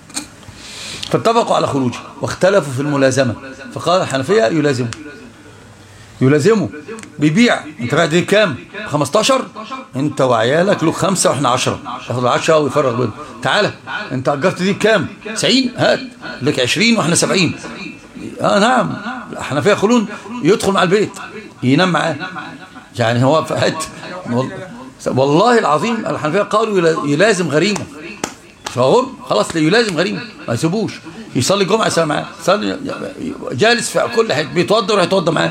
فاتفقوا على خروجه واختلفوا في الملازمة فقال الحنفية يلازمه يلازمه بيبيع انت بعد دي بكام 15 انت وعيالك له خمسة واحنا 10 ياخد 10 ويفرغ بينهم تعالى انت اجرت دي بكام 90 هات لك 20 واحنا 70 اه نعم الحنفية يقولون يدخل مع البيت ينام معاه يعني هو في حته والله العظيم الحنفية قالوا يلا- يلازم غريمه شعور خلاص يلازم غريمه ما يسيبوش يصلي الجمعه يصلي معاه يصلي جالس في كل حته بيتوضى ويروح يتوضى معاه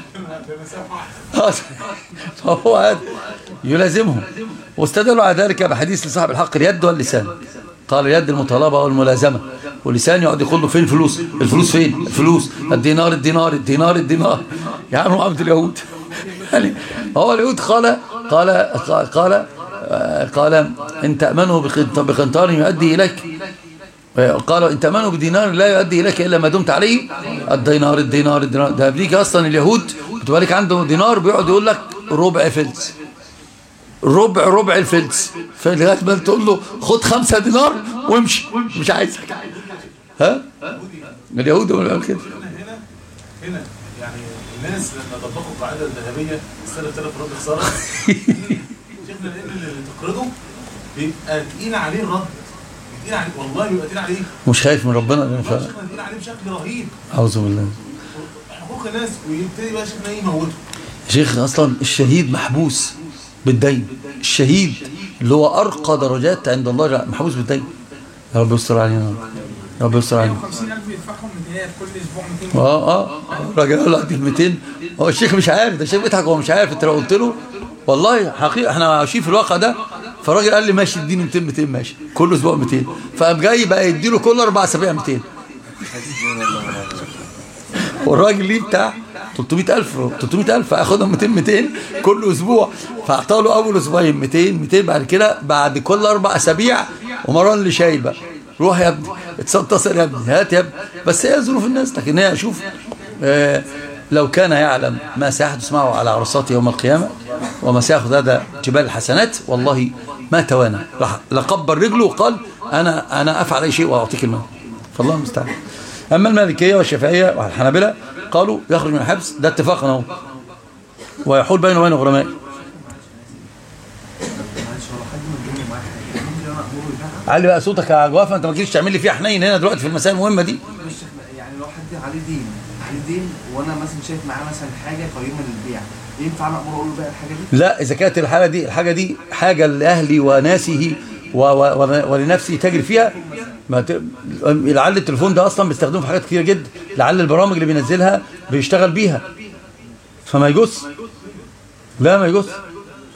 هو هذا يلازمهم واستدلوا على ذلك بحديث لصاحب الحق اليد واللسان قال اليد المطالبة والملازمة واللسان يقعد يقول له فين الفلوس الفلوس فين الفلوس الدينار الدينار الدينار الدينار يا عم عبد اليهود يعني هو اليهود قال قال قال قال ان تأمنه بقنط- بقنطار يؤدي إليك قالوا ان تأمنه بدينار لا يؤدي إليك إلا ما دمت عليه الدينار الدينار الدينار ده بيجي أصلا اليهود بتبقى لك عنده دينار بيقعد يقول لك ربع فلس ربع ربع الفلس فلغايه ما تقول له خد خمسة دينار وامشي مش عايزك ها اليهود هم اللي بيعملوا كده هنا هنا يعني الناس لما طبقوا القاعده الذهبيه السنه ثلاث رد خساره شفنا لان اللي تقرضه بيبقى تقيل عليه الرد تقيل عليه والله بيبقى تقيل عليه مش خايف من ربنا لأن ف- شفنا تقيل عليه بشكل رهيب اعوذ بالله حقوق الناس ويبتدي بقى شفنا ايه يموته يا شيخ اصلا الشهيد محبوس بالدين الشهيد اللي هو ارقى درجات عند الله محبوس بالدين يا رب يستر علينا يا رب يستر علينا 150000 يدفعهم ميزانيات كل اسبوع 200 اه اه الراجل قال له هديك 200 هو الشيخ مش عارف ده الشيخ بيضحك هو مش عارف انت لو قلت له والله حقيقه احنا عايشين في الواقع ده فالراجل قال لي ماشي اديني 200 200 ماشي كل اسبوع 200 فقام جاي بقى يديله كل اربع اسابيع 200 والراجل ليه بتاع 300000 300000 هياخدهم 200 200 كل اسبوع فاعطاه له اول اسبوعين 200 200 بعد كده بعد كل اربع اسابيع ومران اللي شايل بقى روح يا ابني اتصل يا ابني هات يا ابني بس هي ظروف الناس لكن هي شوف آه لو كان يعلم ما سيحدث معه على عرصات يوم القيامة وما سيأخذ هذا جبال الحسنات والله ما توانى راح لقبل رجله وقال أنا أنا أفعل أي شيء وأعطيك المال فالله المستعان أما المالكية والشافعية والحنابلة قالوا يخرج من الحبس ده اتفاقا اهو ويحول بينه وبين غرمائه علي بقى صوتك يا جوافه انت ما تجيش تعمل لي فيها حنين هنا دلوقتي في المسائل المهمه دي مش يعني لو حد عليه دين عليه دين وانا مثلا شايف معاه مثلا حاجه قيمه للبيع ينفع انا امر اقول له بقى الحاجه دي لا اذا كانت الحاله دي الحاجه دي حاجه لاهلي وناسه و و و ولنفسه تجري فيها ما ت... لعل التليفون ده اصلا بيستخدمه في حاجات كتير جدا لعل البرامج اللي بينزلها بيشتغل بيها فما يجوز لا ما يجوز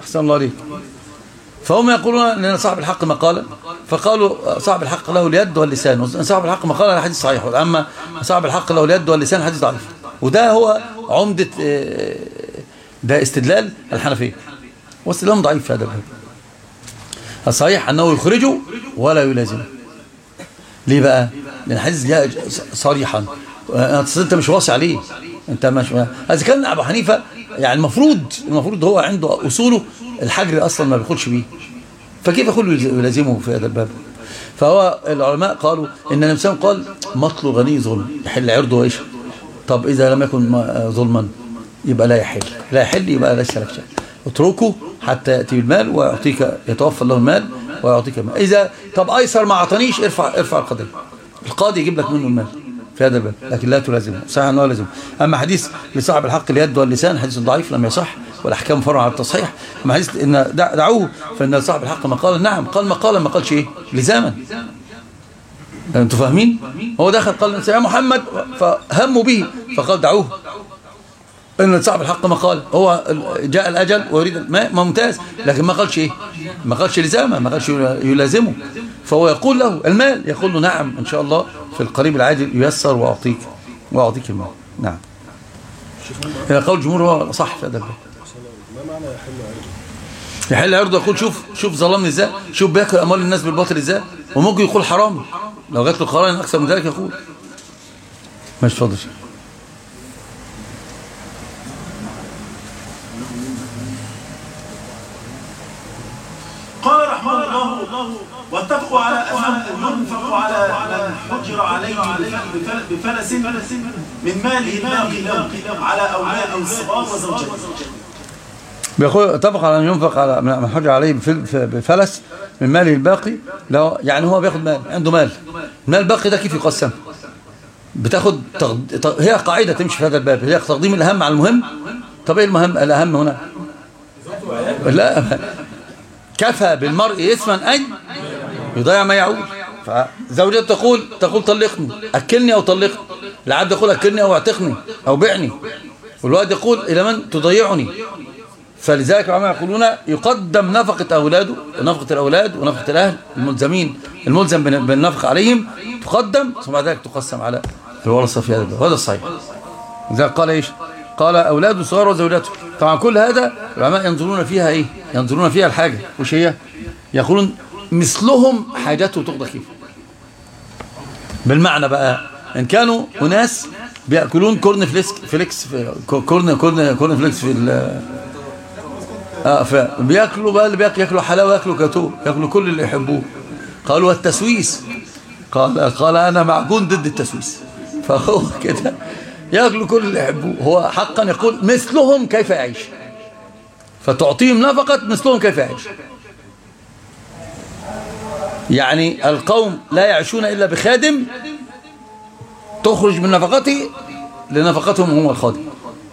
أحسن الله عليك فهم يقولون أن صاحب الحق مقالة فقالوا صاحب الحق له اليد واللسان صاحب الحق مقالة هذا حديث صحيح أما صاحب الحق له اليد واللسان حديث ضعيف وده هو عمدة آه، ده استدلال الحنفية واستدلال ضعيف في هذا الباب الصحيح أنه يخرجه ولا يلازمه ليه بقى لأن الحديث جاء صريحا آه، أصل انت مش واصي عليه انت مش اذا كان ابو حنيفه يعني المفروض المفروض هو عنده اصوله الحجر اصلا ما بياخدش بيه فكيف يقول يلازمه في هذا الباب فهو العلماء قالوا ان النبي صلى الله عليه وسلم قال مطل غني ظلم يحل عرضه وايش طب اذا لم يكن م- ظلما يبقى لا يحل لا يحل يبقى ليس لك شيء اتركه حتى ياتي بالمال ويعطيك يتوفى له المال ويعطيك المال اذا طب ايسر ما اعطانيش ارفع ارفع القضيه القاضي يجيب لك منه المال في هذا الباب لكن لا تلازمه صحيح انه لازم اما حديث لصاحب الحق اليد واللسان حديث ضعيف لم يصح والاحكام فرع على التصحيح اما حديث ان دع- دعوه فان صاحب الحق مقالا نعم قال مقالا ما قالش ايه لزاما انتوا فاهمين هو دخل قال يا محمد فهموا به فقال دعوه ان صاحب الحق مقال هو ال- جاء الاجل ويريد الماء ما ممتاز لكن ما قالش ايه ما قالش لزامه ما قالش يلازمه فهو يقول له المال يقول له نعم ان شاء الله في القريب العاجل ييسر واعطيك واعطيك المال نعم إذا قول الجمهور هو صح في هذا الباب ما معنى يحل عرضه؟ يحل عرضه يقول شوف شوف ظلمني ازاي شوف بياكل اموال الناس بالباطل ازاي وممكن يقول حرام لو جات له قرائن اكثر من ذلك يقول مش فاضي شيء قال رحمه الله واتفقوا على أنه ينفق على من حجر عليه بفل- بفلس من ماله الباقي له على أولاده الصغار وزوجته بيقول اتفق على ان ينفق على من حج عليه بفل- بفلس من ماله الباقي لو يعني هو بياخد مال عنده مال المال الباقي ده كيف يقسم بتاخد تغد... ت- هي قاعده تمشي في هذا الباب هي تقديم الاهم على المهم طب ايه المهم الاهم هنا لا كفى بالمرء اثما ان يضيع ما يعود فزوجته تقول تقول طلقني اكلني او طلقني العبد يقول اكلني او اعتقني او بعني والوالد يقول الى من تضيعني فلذلك العلماء يقولون يقدم نفقة أولاده ونفقة الأولاد ونفقة الأهل الملزمين الملزم بال- بالنفقة عليهم تقدم ثم بعد ذلك تقسم على الورثة في هذا الباب. وهذا الصحيح لذلك قال إيش قال أولاده صغار وزوجاته طبعا كل هذا العلماء ينظرون فيها إيه ينظرون فيها الحاجة وش هي يقولون مثلهم حاجته تقضى كيف بالمعنى بقى إن كانوا أناس بيأكلون كورن فليكس فليكس في كورن كورن كورن فليكس في ال- اه فبياكلوا بقى اللي بياكلوا ياكلوا حلاوه ياكلوا جاتوه ياكلوا كل اللي يحبوه قالوا والتسويس قال قال انا معجون ضد التسويس فهو كده ياكلوا كل اللي يحبوه هو حقا يقول مثلهم كيف يعيش فتعطيهم نفقة مثلهم كيف يعيش يعني القوم لا يعيشون إلا بخادم تخرج من نفقته لنفقتهم هم الخادم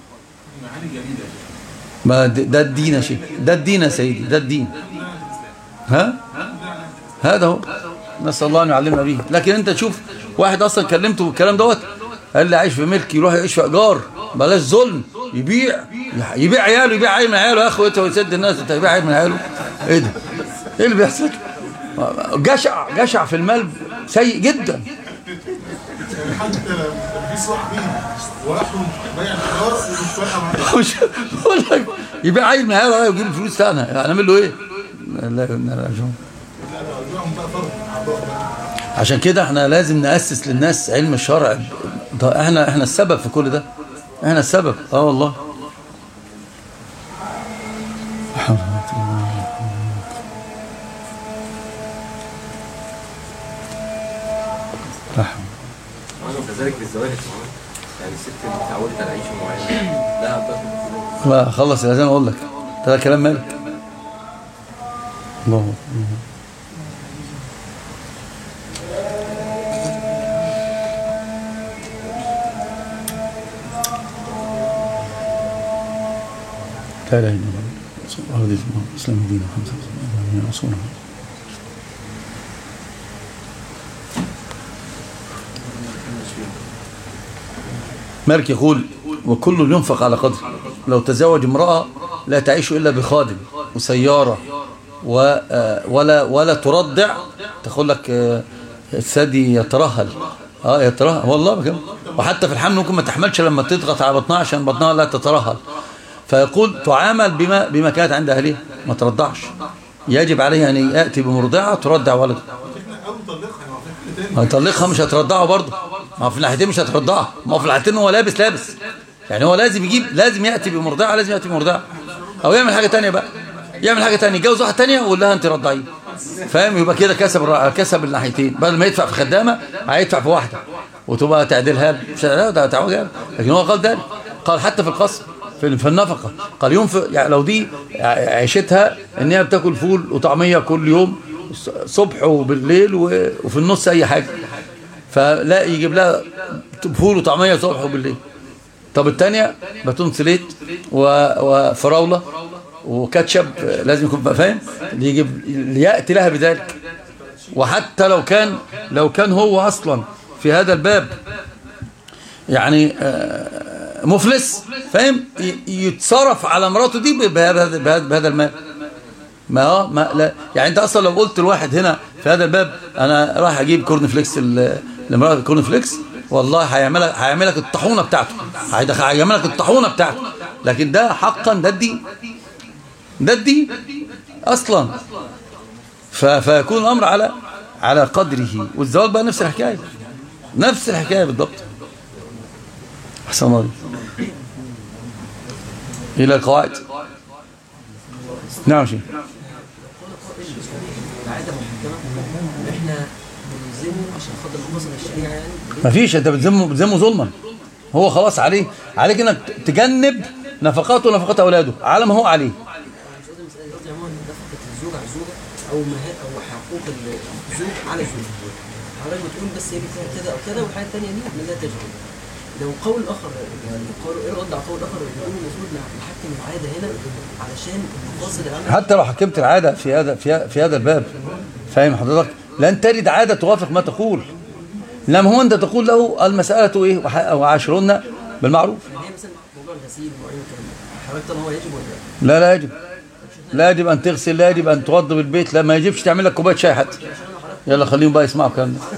ما د- ده الدين يا شيخ ده الدين يا سيدي ده الدين ها هذا هو نسأل الله أن يعلمنا به لكن أنت تشوف واحد أصلا كلمته بالكلام دوت قال لي عايش في ملك يروح يعيش في إيجار بلاش ظلم يبيع يبيع عياله يبيع عيل من عياله يا أخوته ويسد الناس أنت يبيع عيل من عياله إيه ده إيه اللي بيحصل جشع جشع في المال سيء جدا حتى في صاحبي وراحوا بيع الخيار ومش فارقه معاه مش بقول لك يبيع عيل من عياله ويجيب الفلوس تاني هنعمل له إيه لا لا لا بيعهم بقى فرض عشان كده احنا لازم نأسس للناس علم الشرع ده احنا احنا السبب في كل ده احنا السبب اه والله لا حول. كذلك في الزواج يعني الست اللي اتعودت على عيشه معينه لا بتاخد لا خلص الاذان اقول لك ده كلام مالك الله الله. لا اله الا الله صلى الله عليه وسلم اسلام دين محمد صلى الله عليه وسلم مالك يقول وكل ينفق على قدر لو تزوج امرأة لا تعيش إلا بخادم وسيارة و آه، ولا ولا ترضع تقول لك آه، الثدي يترهل اه يترهل والله بكده وحتى في الحمل ممكن ما تحملش لما تضغط على بطنها عشان بطنها لا تترهل فيقول تعامل بما بما كانت عند اهلها ما ترضعش يجب عليه ان ياتي بمرضعه ترضع ولده او طلقها يعني في حل تاني هيطلقها مش هترضعه برضه ما هو في الناحيتين مش هترضعها ما هو في الناحيتين هو لابس لابس يعني هو لازم يجيب لازم ياتي بمرضعه لازم ياتي بمرضعه او يعمل حاجه تانية بقى يعمل حاجه تانية يتجوز واحده تانية ويقول لها انت رضعيه فاهم يبقى كده كسب الر- كسب الناحيتين بدل ما يدفع في خدامه هيدفع في واحده وتبقى تعدلها له مش لا ده تعوجها لكن هو قال ذلك قال حتى في القصر في في النفقه قال ينفق يعني لو دي عيشتها ان هي بتاكل فول وطعميه كل يوم صبح وبالليل و- وفي النص اي حاجه فلا يجيب لها فول وطعميه صبح وبالليل طب الثانيه باتون سليت و- وفراوله وكاتشب لازم يكون بقى فاهم يجيب لياتي لها بذلك وحتى لو كان لو كان هو اصلا في هذا الباب يعني آه، مفلس فاهم ي- يتصرف على مراته دي بهذا بهذا بهذا المال ما اه ما لا يعني انت اصلا لو قلت لواحد هنا في هذا الباب انا راح اجيب كورن فليكس ال- لمرأة كورن فليكس والله هيعملك هيعملك الطاحونه بتاعته هيدخل- هيعملك الطاحونه بتاعته لكن ده حقا ده الدين ده الدين اصلا ف- فيكون الامر على على قدره والزواج بقى نفس الحكايه نفس الحكايه بالضبط احسن الله الى القواعد نعم شيخ العاده محكمه احنا بنلزمه عشان خاطر مقاصد الشريعه يعني مفيش انت بتذمه بتذمه ظلما هو خلاص عليه عليك انك تجنب نفقاته ونفقات اولاده على ما هو عليه مش قصدي مساله قصدي عموما نفقه الزوج على الزوجه او مها او حقوق الزوج على الزوج حضرتك بتقول بس هي فيها كذا او كذا والحاجه الثانيه دي من لا تجري لو قول اخر يعني قول ايه الرد على قول اخر بيقول المفروض نحكم العاده هنا علشان المقاصد العامه حتى لو حكمت العاده في هذا في في هذا الباب فاهم حضرتك لن ترد عاده توافق ما تقول لما هو انت تقول له المساله ايه وح- وعاشرون بالمعروف يعني هي مثلا موضوع الغسيل ومواعين الكلام ده حضرتك طالما هو يجب ولا لا؟ لا لا يجب لا يجب ان تغسل لا يجب ان توضب البيت لا ما يجبش تعمل لك كوبايه شاي حتى يلا خليهم بقى يسمعوا الكلام ده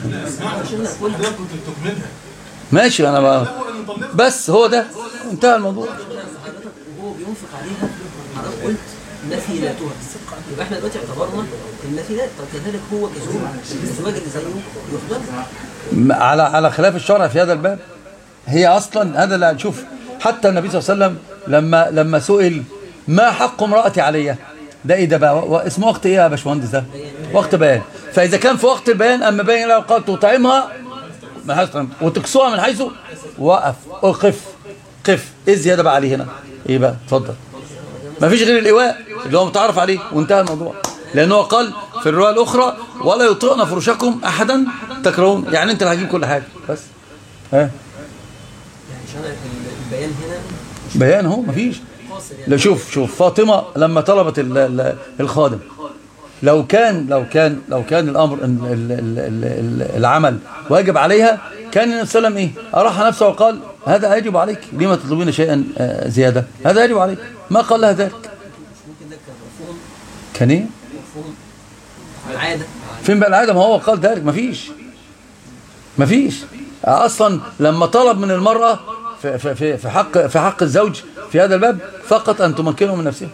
ده كنت بتكملها ماشي انا بقى بس هو ده انتهى الموضوع حضرتك وهو بينفق عليها حضرتك قلت نفيلاتها يبقى احنا دلوقتي اعتبرنا النفيلات طب كذلك هو كزوج الزواج اللي زيه يخبر على على خلاف الشرع في هذا الباب هي اصلا هذا اللي هنشوف حتى النبي صلى الله عليه وسلم لما لما سئل ما حق امرأتي عليا ده ايه ده بقى و- اسمه وقت ايه يا باشمهندس ده وقت بيان فاذا كان في وقت البيان اما بين لها قال تطعمها من حيث طعمت وتكسوها من حيث وقف قف قف ايه الزياده بقى عليه هنا ايه بقى اتفضل ما فيش غير الايواء اللي هو متعرف عليه وانتهى الموضوع لانه هو قال في الروايه الاخرى ولا يطئن فرشكم احدا تكرهون يعني انت اللي هتجيب كل حاجه بس ها يعني عشان البيان هنا بيان اهو مفيش قاصر يعني لا شوف شوف فاطمه لما طلبت ال- ال- الخادم لو كان لو كان لو كان الامر ال- ال- ال- ال- العمل واجب عليها كان النبي صلى الله عليه وسلم ايه اراح نفسه وقال هذا يجب عليك لما تطلبين شيئا آه، زياده هذا يجب عليك ما قال لها ذلك ممكن ده كان مفهوم كان ايه مفهوم العاده فين بقى العاده ما هو قال ذلك مفيش مفيش اصلا لما طلب من المراه في في في في حق في حق الزوج في هذا الباب فقط ان تمكنه من نفسها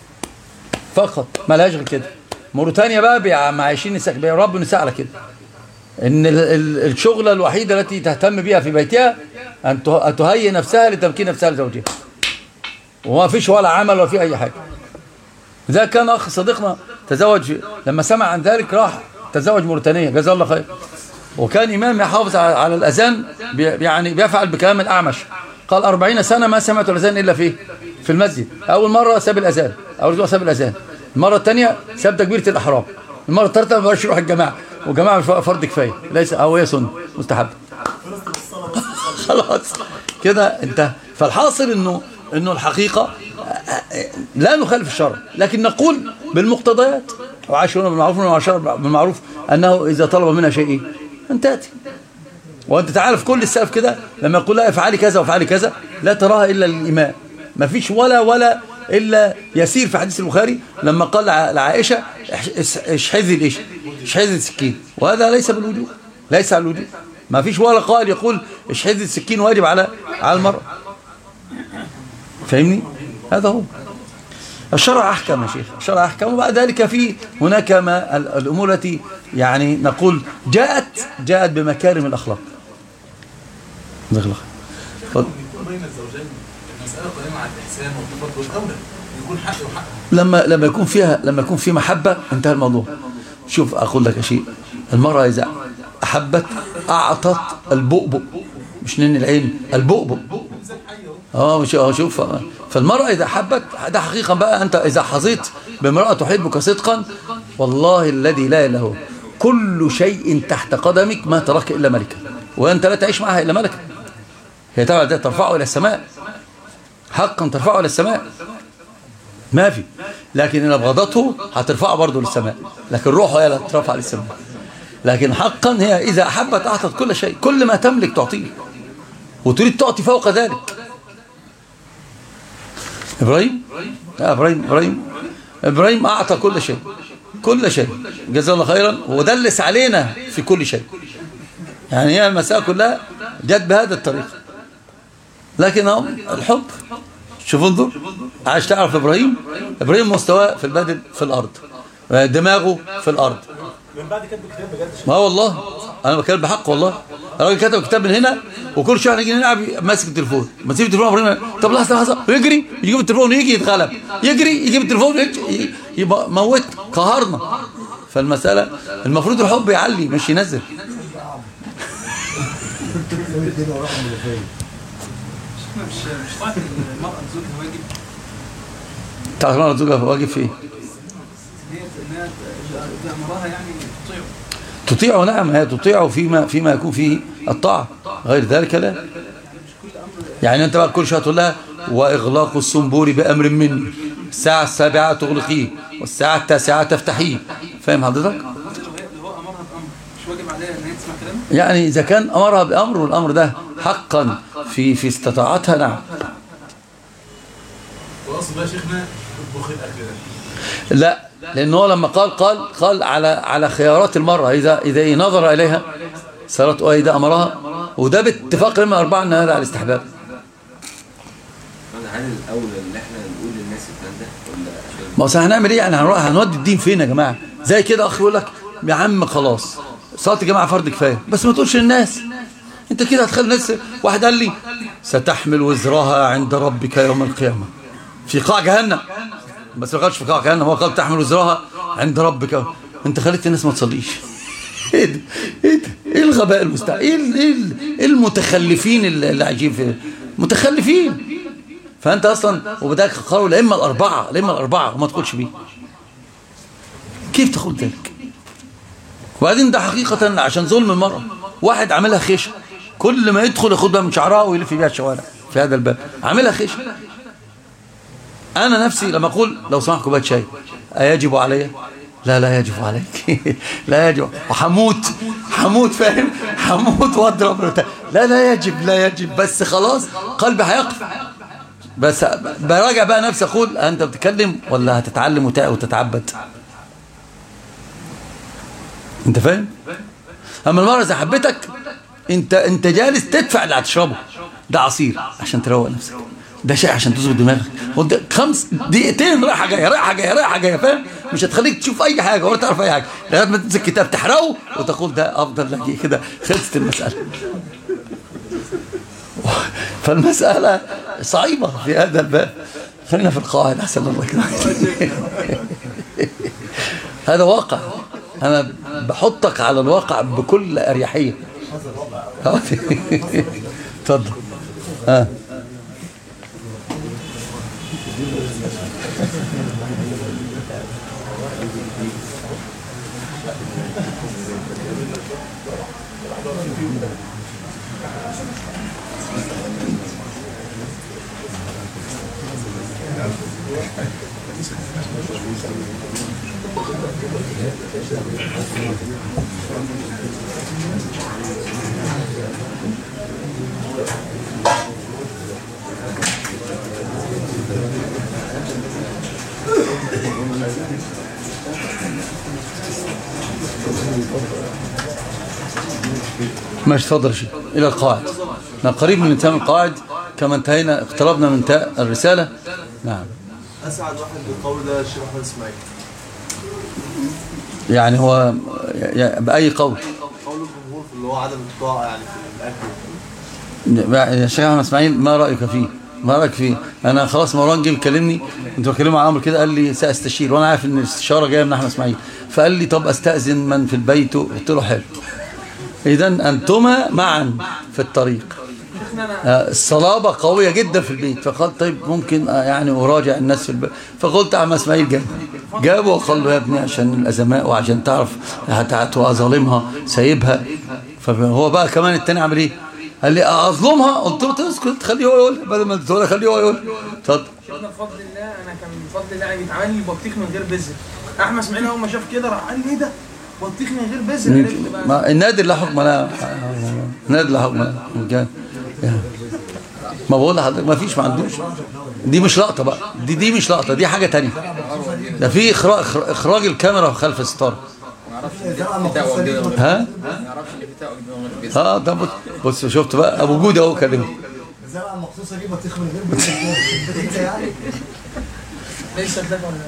فقط ما لهاش غير كده موريتانيا بقى بيع- معايشين نساء بيربوا نساء على كده ان ال- ال- الشغله الوحيده التي تهتم بها في بيتها ان ته- أن تهيئ نفسها لتمكين نفسها لزوجها وما فيش ولا عمل ولا في اي حاجه إذا كان أخ صديقنا تزوج لما سمع عن ذلك راح تزوج موريتانية جزاه الله خير وكان إمام يحافظ على على الأذان بي- يعني بيفعل بكلام الأعمش قال أربعين سنة ما سمعت الأذان إلا في في المسجد أول مرة ساب الأذان أول مرة ساب الأذان المرة الثانية ساب تكبيرة الإحرام المرة الثالثة ما بقاش يروح الجماعة والجماعة مش فرض كفاية ليس أو هي سنة مستحب خلاص كده انت فالحاصل انه انه الحقيقه لا نخالف الشرع لكن نقول بالمقتضيات وعاشرون بالمعروف والعشر بالمعروف انه اذا طلب منها شيء ان تاتي وانت تعرف كل السلف كده لما يقول لها افعلي كذا وافعلي كذا لا تراها الا للامام ما فيش ولا ولا إلا يسير في حديث البخاري لما قال لع- لعائشة اح- اشحذي الإيش اشحذي السكين وهذا ليس بالوجوب ليس على الوجوب ما فيش ولا قائل يقول اشحذي السكين واجب على على المرأة فاهمني هذا هو الشرع أحكم يا شيخ الشرع أحكم وبعد ذلك في هناك ما ال- الأمور التي يعني نقول جاءت جاءت بمكارم الأخلاق جزاك الله خير. اتفضل. يكون بين الزوجين المسألة قائمة على الإحسان والتفضل والأولى يكون حق وحق لما لما يكون فيها لما يكون في محبة انتهى الموضوع شوف أقول لك شيء المرأة إذا أحبت أعطت البؤبؤ مش نن العين البؤبؤ اه مش اه شوف فالمرأة إذا حبت ده حقيقة بقى أنت إذا حظيت بامرأة تحبك صدقا والله الذي لا إله إلا هو كل شيء تحت قدمك ما ترك إلا ملكا وأنت لا تعيش معها إلا ملكا هي طبعا ده ترفعه إلى السماء حقا ترفعه إلى السماء ما في لكن إن أبغضته هترفعه برضه للسماء لكن روحه هي اللي هترفع للسماء لكن حقا هي إذا أحبت أعطت كل شيء كل ما تملك تعطيه وتريد تعطي فوق ذلك إبراهيم آه إبراهيم إبراهيم إبراهيم أعطى كل شيء كل شيء جزاه الله خيرا ودلس علينا في كل شيء يعني هي المسألة كلها جت بهذا الطريق لكن هم الحب شوف انظر عايش تعرف إبراهيم إبراهيم مستواه في البدن في الأرض دماغه في الأرض من بعد كتب كتاب بجد ما والله انا بتكلم بحق والله الراجل كتب كتاب من هنا وكل شويه نيجي نلعب ماسك التليفون ماسك التليفون ابراهيم طب لحظه لحظه ويجري يجيب التليفون ويجي يتغلب يجري يجيب التليفون ويجي يبقى موت قهرنا فالمساله المفروض الحب يعلي مش ينزل مش مش طاعة المرأة لزوجها واجب تعرف مرة زوجها واجب في ايه؟ هي انها بأمرها يعني تطيعه تطيعه نعم هي تطيعه فيما فيما يكون فيه الطاعة غير ذلك لا يعني انت بقى كل شويه تقول لها واغلاق الصنبور بامر مني الساعه السابعه تغلقيه والساعه التاسعه تفتحيه فاهم حضرتك اللي هو امرها بامر مش واجب عليها ان هي تسمع كلامه يعني اذا كان امرها بامر والامر ده حقا في في استطاعتها نعم واصل بقى شيخنا اطبخ الاكل ده لا لأنه هو لما قال قال قال على على خيارات المرأة إذا إذا نظر إليها صارت أيدة أمرها وده باتفاق الأئمة الأربعة أن هذا على الاستحباب هل الاولى ان احنا نقول للناس الكلام ده ولا عشان ما أصل هنعمل إيه يعني هنروح هنودي الدين فين يا جماعة زي كده أخ يقول لك يا عم خلاص صلاة الجماعة فرض كفاية بس ما تقولش للناس أنت كده هتخلي الناس واحد قال لي ستحمل وزرها عند ربك يوم القيامة في قاع جهنم بس ما قالش في قاع جهنم هو قال تحمل وزرها عند ربك انت خليت الناس ما تصليش ايه ده ايه ده ايه الغباء المستع ايه ال- ايه ال- إيه المتخلفين اللي اللي عايشين في متخلفين فانت اصلا وبداك قالوا الائمه الاربعه الائمه الاربعه وما تقولش بيه كيف تقول ذلك وبعدين ده حقيقه عشان ظلم المراه واحد عاملها خيشه كل ما يدخل ياخدها من شعرها ويلف بيها الشوارع في هذا الباب عاملها خيشه انا نفسي لما اقول لو سمحت كوبايه شاي ايجب علي لا لا يجب عليك لا يجب وحموت حموت فاهم حموت واضرب لا لا يجب لا يجب بس خلاص قلبي هيقف بس براجع بقى نفسي اقول انت بتتكلم ولا هتتعلم وت- وتتعبد انت فاهم اما المره اذا حبيتك انت انت جالس تدفع اللي هتشربه ده عصير عشان تروق نفسك ده شاي عشان تظبط دماغك وانت خمس دقيقتين رايحه جايه رايحه جايه رايحه جايه فاهم مش هتخليك تشوف اي حاجه ولا تعرف اي حاجه لغايه ما تمسك كتاب تحرقه وتقول ده افضل لك كده خلصت المساله فالمساله صعيبه في هذا الباب خلينا في القواعد احسن الله كده هذا واقع انا بحطك على الواقع بكل اريحيه اتفضل اه ماشي اتفضل يا شيخ الى القواعد احنا قريب من انتهاء القواعد كما انتهينا اقتربنا من انتهاء الرساله نعم اسعد واحد بالقول ده الشيخ احمد اسماعيل يعني هو يعني باي قول قول الجمهور في اللي هو عدم الطاعه يعني في الاكل يا شيخ احمد اسماعيل ما رايك فيه ما رايك فيه انا خلاص مروان جه يكلمني كنت بكلمه عن امر كده قال لي ساستشير وانا عارف ان الاستشاره جايه من احمد اسماعيل فقال لي طب استاذن من في البيت قلت له حلو اذا انتما معا في الطريق آه، الصلابه قويه جدا في البيت فقال طيب ممكن آه، يعني اراجع الناس في البيت فقلت احمد اسماعيل جاب جابه وقال له يا ابني عشان الازماء وعشان تعرف هت- هتبقى ظالمها سايبها فهو بقى كمان التاني عمل ايه قال لي اظلمها قلت له اسكت خليه هو يقول بدل ما تقول خليه هو يقول اتفضل شفنا بفضل الله انا كان بفضل الله يعني بيتعمل لي بطيخ من غير بذر احمد اسماعيل اول ما شاف كده راح قال لي ايه ده بطيخ من غير بذر عرفت بقى. ما النادر لا حكم لا النادر لا حكم لا كان- يعني. ما بقول لحضرتك ما فيش ما عندوش دي مش لقطه بقى دي دي مش لقطه دي حاجه تانية ده في اخراج اخراج الكاميرا خلف الستاره ما يعرفش ان في فتاوى جديده من غير ها ما يعرفش ان في فتاوى جديده من غير بيزن. اه ده بص, بص شفت بقى ابو جود اهو كلمه الزرعه المخصوصه دي بطيخ من غير بطيخ بطيخ يعني لسه ده ولا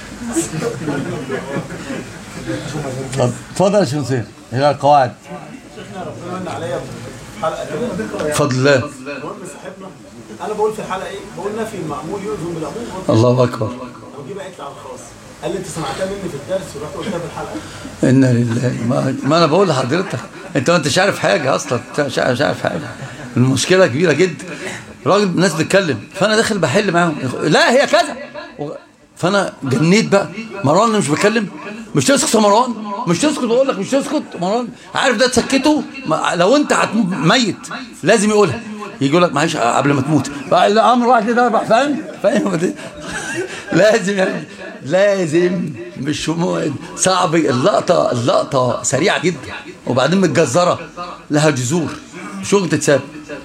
اتفضل اتفضل يا شيخ حسين هي القواعد ربنا من عليا حلقه كده بفضل الله المهم صاحبنا انا بقول في الحلقه ايه؟ بقول نفي المعمول يؤذن بالعموم الله اكبر ودي بقت على الخاص قال لي انت سمعتها مني في الدرس ورحت قلتها في الحلقه انا لله ما, ما انا بقول لحضرتك انت ما انتش عارف حاجه اصلا انت مش عارف مش عارف حاجه المشكله كبيره جدا راجل الناس بتتكلم فانا داخل بحل معاهم لا هي كذا و- فانا جنيت بقى مروان أنا مش بكلم مش تسكت يا مروان مش تسكت بقول لك مش تسكت مروان عارف ده تسكته ما- لو انت هتموت ميت لازم يقولها يجي يقول لك معلش قبل ما تموت بقى الامر واحد كده اربع فاهم فاهم لازم يعني لازم مش مو- صعب اللقطه اللقطه سريعه جدا وبعدين متجزره لها جذور مش ممكن تتساب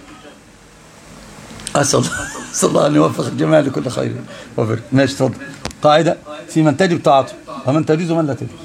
اسال الله اسال الله ان يوفق الجميع لكل خير وبركه ماشي اتفضل قاعده في من تجب طاعته ومن تجوز ومن لا تجوز